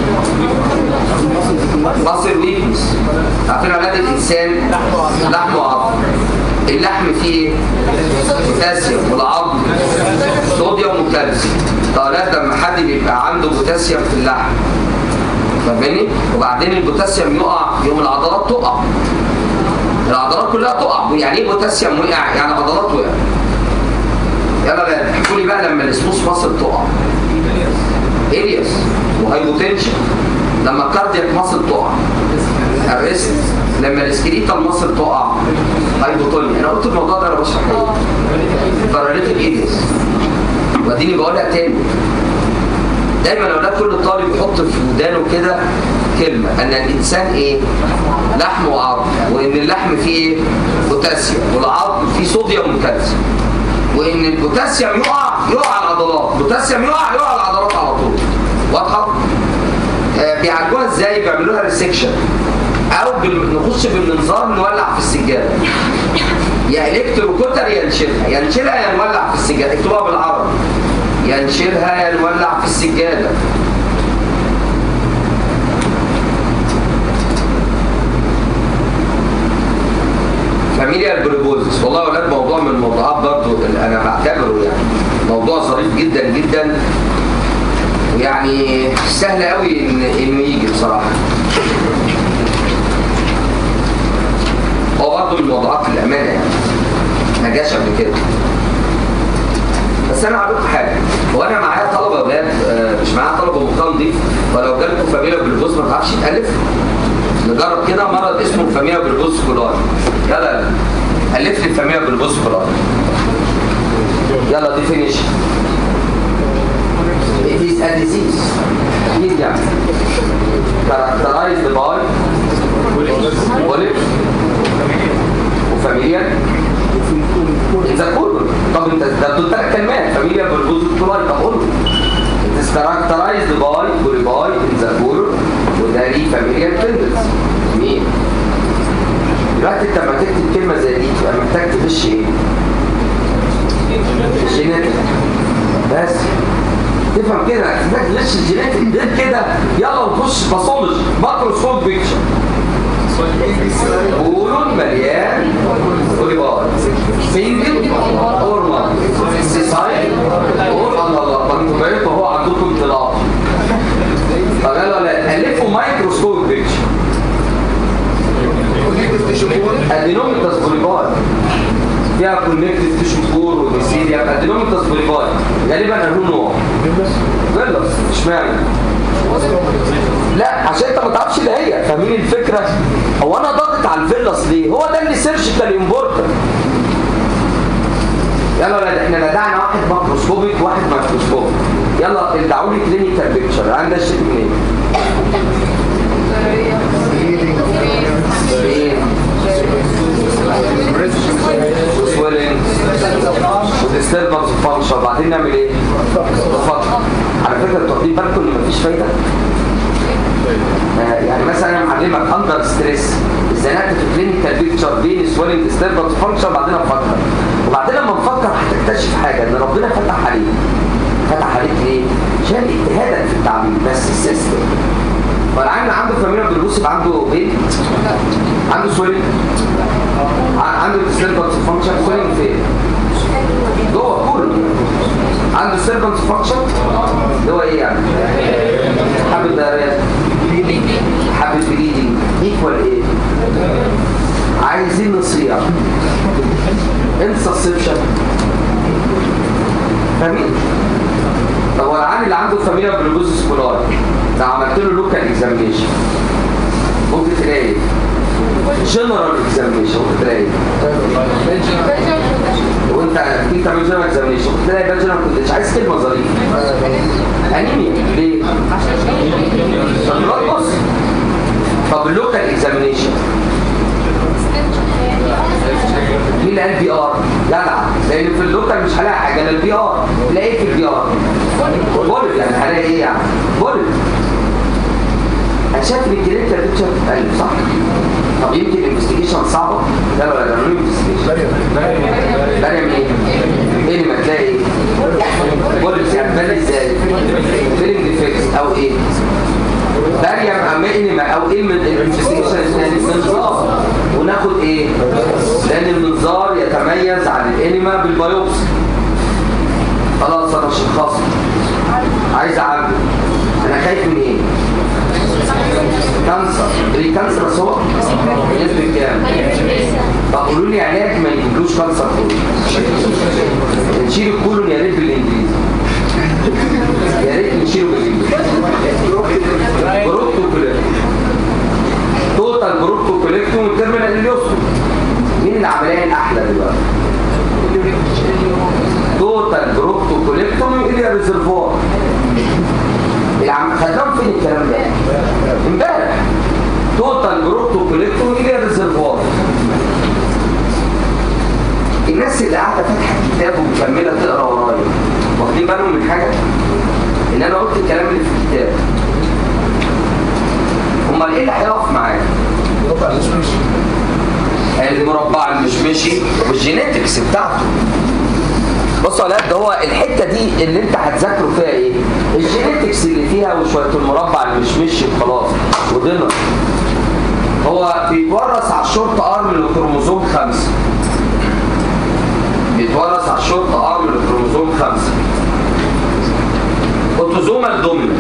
مصر ويكنس عارفين اولاد الانسان لحم وعظم اللحم فيه ايه؟ بوتاسيوم والعظم صوديوم وكالسيوم طالات لما حد بيبقى عنده بوتاسيوم في اللحم فاهماني؟ وبعدين البوتاسيوم يقع يوم العضلات تقع العضلات كلها تقع يعني ايه بوتاسيوم وقع؟ يعني عضلات وقع يلا بقى احكوا لي بقى لما الاسموس ماسل تقع ارياس وهايبوتنشن لما الكاردياك ماسل تقع الريست لما السكريتال ماسل تقع هايبوتونيا انا قلت الموضوع ده انا بشرح ايه باراليتيك ارياس واديني بقولها تاني دايما اولاد كل طالب يحط في ودانه كده كلمه ان الانسان ايه لحم وعظم وان اللحم فيه ايه بوتاسيوم والعظم فيه صوديوم وكالسيوم وان البوتاسيوم يقع يقع على العضلات بوتاسيوم يقع يقع على العضلات على طول واضحه آه بيعالجوها ازاي بيعملوا لها ريسكشن او بال- نخش بالمنظار نولع في السجاده يا الكتروكوتر يا نشيلها يا نشيلها يا نولع في السجاده اكتبوها بالعربي يا نشيلها يا نولع في السجاده فاميليا البريبوزس والله يا اولاد موضوع من الموضوعات برضو اللي انا بعتبره يعني موضوع ظريف جدا جدا ويعني سهل قوي إن انه يجي بصراحه هو برضه من الموضوعات الامانه يعني ما جاش قبل كده بس انا هقول لكم حاجه هو انا معايا طلبه اولاد آه، مش معايا طلبه مختار نضيف فلو جالكم فاميليا بالبوز ما تعرفش تالف نجرب كده مرض اسمه فاميليا بالبوز كولار يلا الف لي الفاميليا بالبوز كولار يلا ديفينيشن It is a disease. أكيد يعني. Characterized by polyps وفاميليا إذا كله طب انت ده دول ثلاث كلمات فاميليا بالبوز كولار طب قول It is characterized by polypi in the colon وده ليه familial tendency مين؟ دلوقتي انت لما تكتب كلمة زي دي تبقى محتاج تخش ايه؟ الجينيتك بس تفهم كده محتاج تخش الجينيتك غير كده يلا نخش باثولوجي ماكروسكوب بيكتشر كولون مليان بوليبار سنجل اور وان سيسايد اور الله الله ما انتوا بقيتوا هو عندكم اطلاع طب يلا لا الفوا مايكروسكوب بيكتشر ادينوميتاس بوليبار فيها كونكتيف تيشو كور وبيسيريا ادينوميتاس بوليبار غالبا انه نوع فيلس اشمعنى لا عشان انت ما تعرفش اللي هي فاهمين الفكره هو انا ضاغط على الفيلس ليه هو ده اللي سيرجيكال امبورتنت يلا ولاد احنا ندعنا واحد ماكروسكوبيك وواحد مايكروسكوبيك يلا ادعوا لي كلينيكال بيكتشر عندها شيء منين ايه سويلنج وديستربنس فانكشن بعدين نعمل ايه نفكر على فكره انتوا واخدين بالكم ان مفيش فايده آه، يعني مثلا انا معلمك اندر ستريس ازاي نكتب في كلينيكال بيكتشر بين سويلنج ديستربنس فانكشن بعدين افكر وبعدين لما نفكر هتكتشف حاجه ان ربنا فتح عليك فتح عليك ليه؟ عشان اجتهادك في التعليم بس السيستم فالعامل عنده فاميليا بالروسي عنده بين عنده سويلنج ع- عنده ديستربنس فانكشن سويلنج فين؟ جوه كله عنده ديستربنس فانكشن اللي هو ايه يعني؟ حبة دارات حبة بليدنج ايه سسبشن فاهمين؟ طب هو العيان اللي عنده فاميليا بلوجوز سكولار لو عملت له لوكال اكزامينيشن ممكن تلاقي ايه؟ جنرال اكزامينيشن ممكن تلاقي ايه؟ وانت في تعمل جنرال اكزامينيشن ممكن تلاقي بقى جنرال كنتش عايز كلمه ظريفه انيميا ليه؟ بص طب اللوكال اكزامينيشن مين قال بي ار؟ جدع لان في اللوكال مش هلاقي حاجه الا البي ار تلاقي ايه في البي ار؟ بولد يعني هلاقي ايه يعني؟ بولد انا شايف ان الكلينيكال بيكتشر بتتقلب صح؟ طب يمكن الانفستيجيشن صعبه؟ لا ولا لا نو انفستيجيشن باريا من ايه؟ ايه اللي ما تلاقي ايه؟ بولد يعني باريا ازاي؟ فيلنج ديفكتس او ايه؟ باريا او مينيما او ايه من الانفستيجيشن الثاني منظار وناخد ايه؟ لان المنظار يتميز عن الانيما بالبيوبسي خلاص انا شخصت عايز اعالجه انا خايف من ايه؟ كانسر بري كانسر بس هو نسبة كام؟ طب قولوا لي علاج ما يجيبلوش كانسر كله نشيل الكولون يا ريت بالانجليزي يا ريت نشيله بالانجليزي بروتوكوليكتوم توتال بروتوكوليكتوم وترمينال اليوسف مين العمليه الاحلى دلوقتي؟ توتال بروتوكوليكتوم الى ريزرفوار العم خدام فين الكلام ده؟ امبارح توتال بروتوكوليكتوم الى ريزرفوار الناس اللي قاعده فاتحه الكتاب ومكمله تقرا ورايا واخدين بالهم من حاجه؟ ان انا قلت الكلام اللي في الكتاب امال ايه اللي هيقف معايا؟ المربع المشمشي والجينيتكس بتاعته بصوا يا ولاد ده هو الحته دي اللي انت هتذاكروا فيها ايه؟ الجينيتكس اللي فيها وشويه المربع المشمشي وخلاص ودينر هو بيتورث على الشورت ارم للكروموزوم خمسة بيتورث على الشورت ارم للكروموزوم خمسة اوتوزومال دومينانت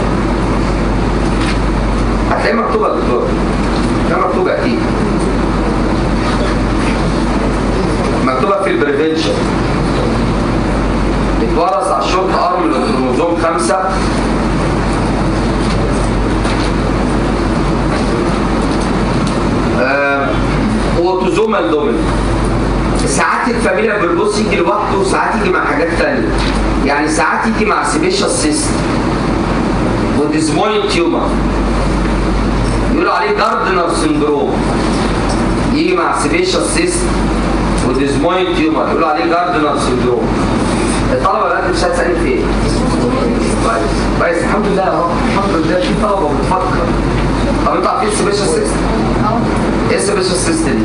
هتلاقي مكتوبه يا دكتور هتلاقي مكتوبه اكيد مكتوبه في البريفنشن بيتورث على الشورت ارم للكروموزوم خمسة اوتوزومال دومينانت ساعات الفاميليا بالبص يجي لوحده وساعات يجي مع حاجات تانية يعني ساعات يجي مع سيبيشال سيست وديزمويد تيومر يقولوا عليه جاردنر سندروم يجي مع سيبيشال سيست وديزمويد تيومر يقولوا عليه جاردنر سندروم الطلبه دلوقتي مش هتسالني في ايه؟ كويس كويس الحمد لله اهو الحمد لله في طلبه بتفكر طب انتوا عارفين السيبيشال سيست؟ ايه السيبيشال سيست دي؟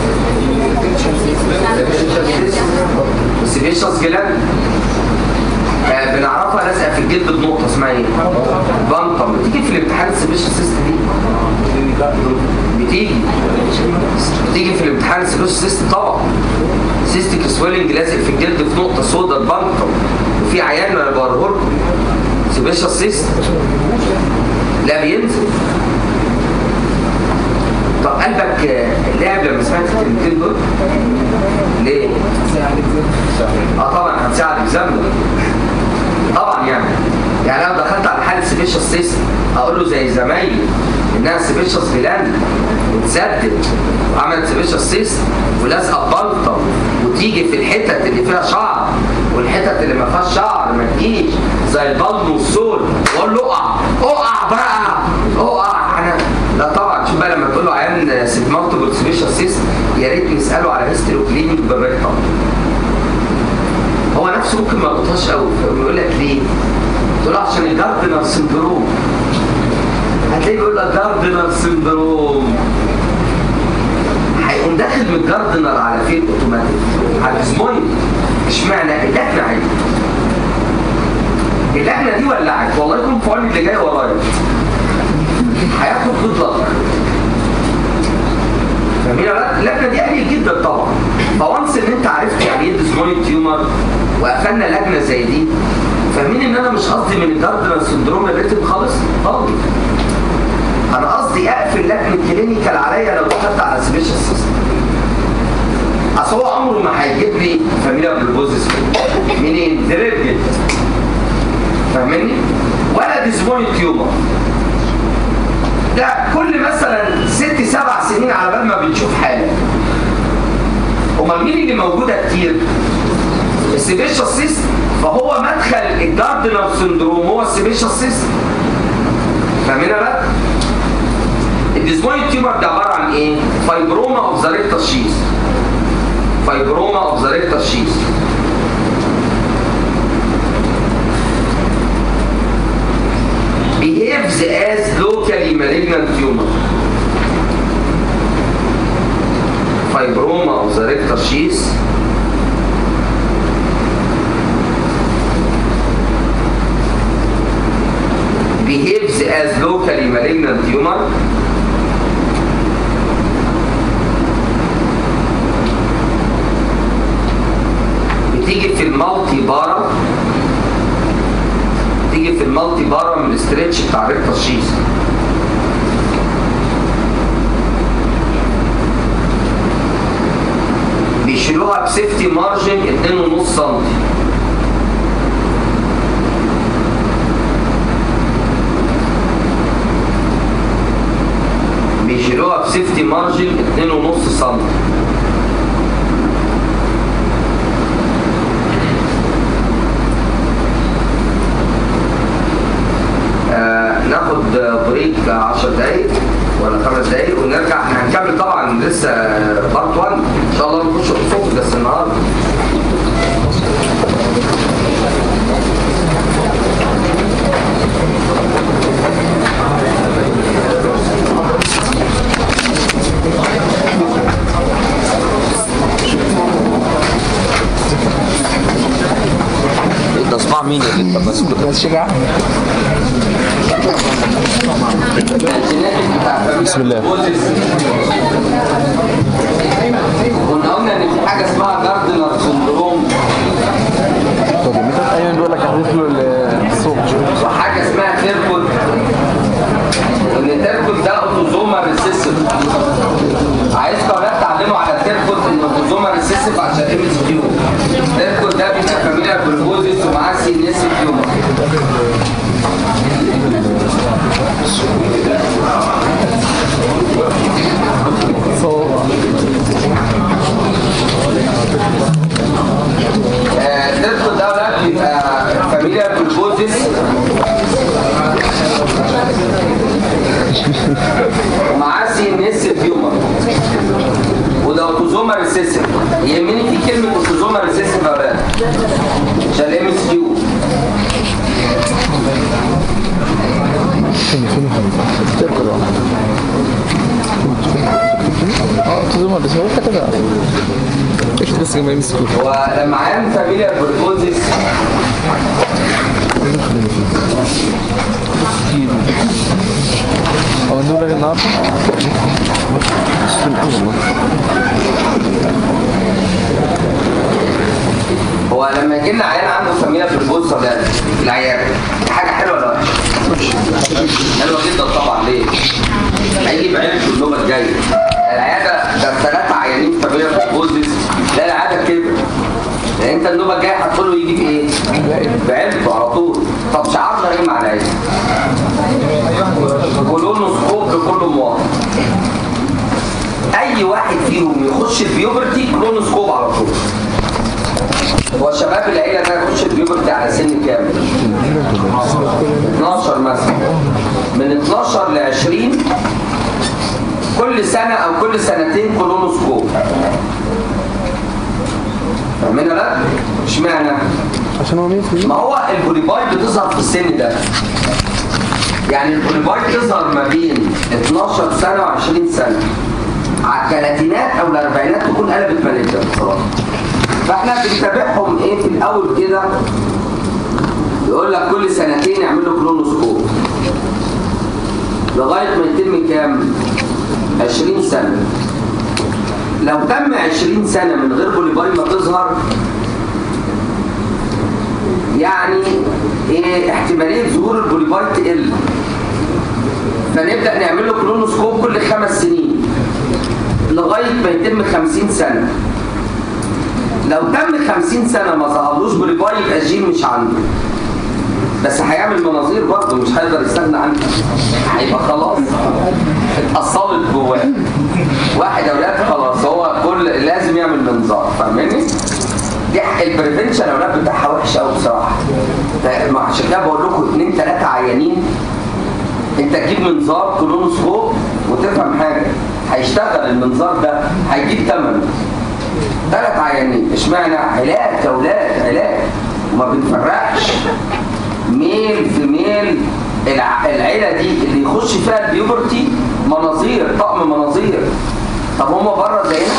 السيبيشال جلاند آه بنعرفها لازقه في الجلد بنقطه اسمها ايه؟ بنطم بتيجي في الامتحان السيبيشال سيست دي بتيجي بتيجي في الامتحان السيبيشال سيست طبعا سيستيك سويلنج لازق في الجلد في نقطه سوداء البنطم وفي عيان انا بوريه لكم سيبيشال سيست لا بينزل طب قلبك لعب لما سمعت الكلمتين دول؟ ليه؟ اه طبعا هتساعد اكزامنر طبعا يعني يعني انا دخلت على حاله سبيشال سيست اقول له زي زمايلي انها سبيشال جلاند وتسدد وعملت سبيشال سيست ولازقه ببلطه وتيجي في الحتت اللي فيها شعر والحتت اللي ما فيهاش شعر ما تجيش زي البلد والسول واقول له اقع اقع بقى اقع انا لا طبعا شوف بقى لما تقول له عيان سيجمنتبل سبيشال سيست يا ريت نساله على هيستوري كلينيك بالريكتم هو نفسه ممكن ما يلقطهاش قوي يقول لك ليه؟ تقول له عشان الجاردنر سندروم هتلاقيه بيقول لك جاردنر سندروم هيقوم داخل من الجاردنر على فين اوتوماتيك على الاسمويد اشمعنى اللجنه عيب اللجنه دي ولعت والله يكون في عون اللي جاي ورايا هياخد جود لك فاهمين ولا لا؟ اللجنه دي قليل جدا طبعا فوانس ان انت عرفت يعني ايه ديسمويد تيومر وقفلنا لجنه زي دي فاهمين ان انا مش قصدي من الجاردنر سندروم الريتم خالص خالص انا قصدي اقفل لجنه كلينيكال عليا لو دخلت على سبيشال سيستم اصل هو عمره ما هيجيب لي فاميليا بالبوزيس منين؟ ده رير جدا فاهمني؟ ولا ديسموني تيومر ده كل مثلا ست سبع سنين على بال ما بنشوف حاله امال مين اللي موجوده كتير؟ السبيشال سيست فهو مدخل الجاردنر سندروم هو السبيشال سيست فاهمين ولا لا؟ الديسمويد تيومر ده عباره عن ايه؟ فايبروما اوف ذا ريكتال شيز فايبروما اوف ذا ريكتال شيز behaves as locally malignant tumor fibroma of the rectal sheath behaves as locally malignant tumor بتيجي في المالتي بارا تيجي في المالتي بارا من الاسترتش بتاع الريكتال شيز بيشيلوها بسيفتي مارجن 2.5 سم بيشيلوها بسيفتي مارجن 2.5 سم آه، ناخد بريك 10 دقايق ولا خمس دقايق ونرجع احنا هنكمل طبعا لسه بارت 1 ان شاء الله نخش في بس النهارده انت اسمع مين يا جدع بس كده بس شجع بسم الله كنا قلنا ان في حاجه اسمها جاردنر سندروم ايمن بيقول لك احذف له الصوت وحاجه اسمها تيركل ان التيركل ده اوتوزوما ريسيسيف عايزكم اولاد تعلموا على التيركل ان اوتوزوما ريسيسيف عشان ام اس كيو التيركل ده بيبقى فاميليا جلوكوزيس ومعاه سي ان اس تيومر آه، التيركل ده اولاد بيبقى فاميليا جلوكوزيس ومعاه سي ان اس تيومر وده اوتوزوما ريسيسيف يهمني في كلمه اوتوزوما ريسيسيف يا ولاد عشان الام اس كيو اه تزوم بس هو كتبها اكتب بس جنب يمسكوا ولما عام فاميليا جلوكوزيس هو نقول لك النهارده هو لما يجي لنا عيان عنده فاميليا جلوكوزيس ده العيان حاجه حلوه ولا وحشه؟ حلوه جدا طبعا ليه؟ هيجي بعينته النوبه الجايه العياده ده ثلاثه عيانين فاميليا جلوكوزيس لا العياده كده يعني انت النوبه الجايه هتقول له يجي بايه؟ بعينته على طول طب شعارنا ايه مع العيان؟ كولونوسكوب بكل مواطن اي واحد فيهم يخش البيوبرتي كولونوسكوب على طول هو شباب العيله ده يخش البيوبرتي على سن كام 12 مثلا من 12 ل 20 كل سنه او كل سنتين كولونوسكوب فاهمين ولا لا؟ اشمعنى؟ عشان هو 100% ما هو البوليبايد بتظهر في السن ده يعني البوليبايد تظهر ما بين 12 سنة و20 سنة على الثلاثينات او الاربعينات تكون قلبت مالجة بصراحة فاحنا بنتابعهم ايه في الاول كده يقول لك كل سنتين يعمل له كلونوسكوب لغاية ما يتم كام 20 سنة لو تم 20 سنة من غير بوليبايد ما تظهر يعني ايه احتماليه ظهور البوليبايد تقل فنبدا نعمل له كلونوسكوب كل خمس سنين لغايه ما يتم 50 سنه لو تم 50 سنه ما ظهرلوش بريباي يبقى الجين مش عنده بس هيعمل مناظير برضه مش هيقدر يستغنى عنها هيبقى خلاص اتأصلت جواه واحد اولاد خلاص هو كل لازم يعمل منظار فاهماني؟ دي البريفنشن الاولاد بتاعها وحش قوي بصراحه ده- ما عشان كده بقول لكم اثنين ثلاثه عيانين انت تجيب منظار كولونوسكوب وتفهم حاجه هيشتغل المنظار ده هيجيب ثمنه ثلاث عيانين اشمعنى علاج يا اولاد علاج وما بنفرقش ميل في ميل الع- العيله دي اللي يخش فيها البيوبرتي مناظير طقم مناظير طب هم بره زينا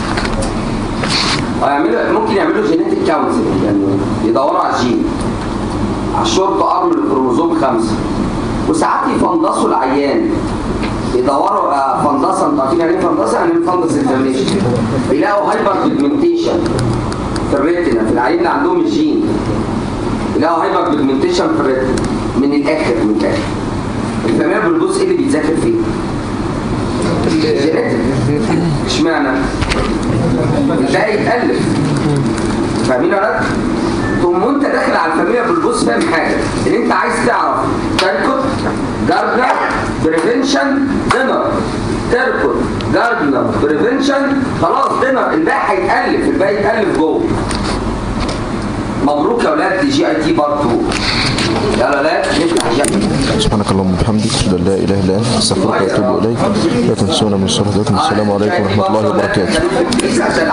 هيعملوا ممكن يعملوا جينيتك كونسل يعني يدوروا على الجين على الشورت ارم للكروموزوم خمسه وساعات يفندصوا العيان يدوروا آه، فندصه انتوا عارفين يعني ايه فندصه؟ يعني ايه فندس انفلاميشن يلاقوا هايبر بيجمنتيشن في الريتنا في العيان اللي عندهم الجين يلاقوا هايبر بيجمنتيشن في الريتنا من الاخر من الاخر الفاميليا بالجزء اللي بيتذاكر فيه جينيتك اشمعنى؟ ده يتألف فاهمين يا ولاد؟ تقوم وانت داخل على الفاميليا بالبص فاهم حاجه ان انت عايز تعرف تركض جاردنر بريفنشن دينر تركض جاردنر بريفنشن خلاص دينر الباقي هيتألف الباقي يتألف جوه مبروك يا ولاد دي جي اي تي بارت 2 يلا ولاد نفتح جي سبحانك اللهم وبحمدك اشهد ان لا اله الا انت استغفرك واتوب اليك لا تنسونا من الصلاه السلام عليكم ورحمه الله وبركاته وبركاته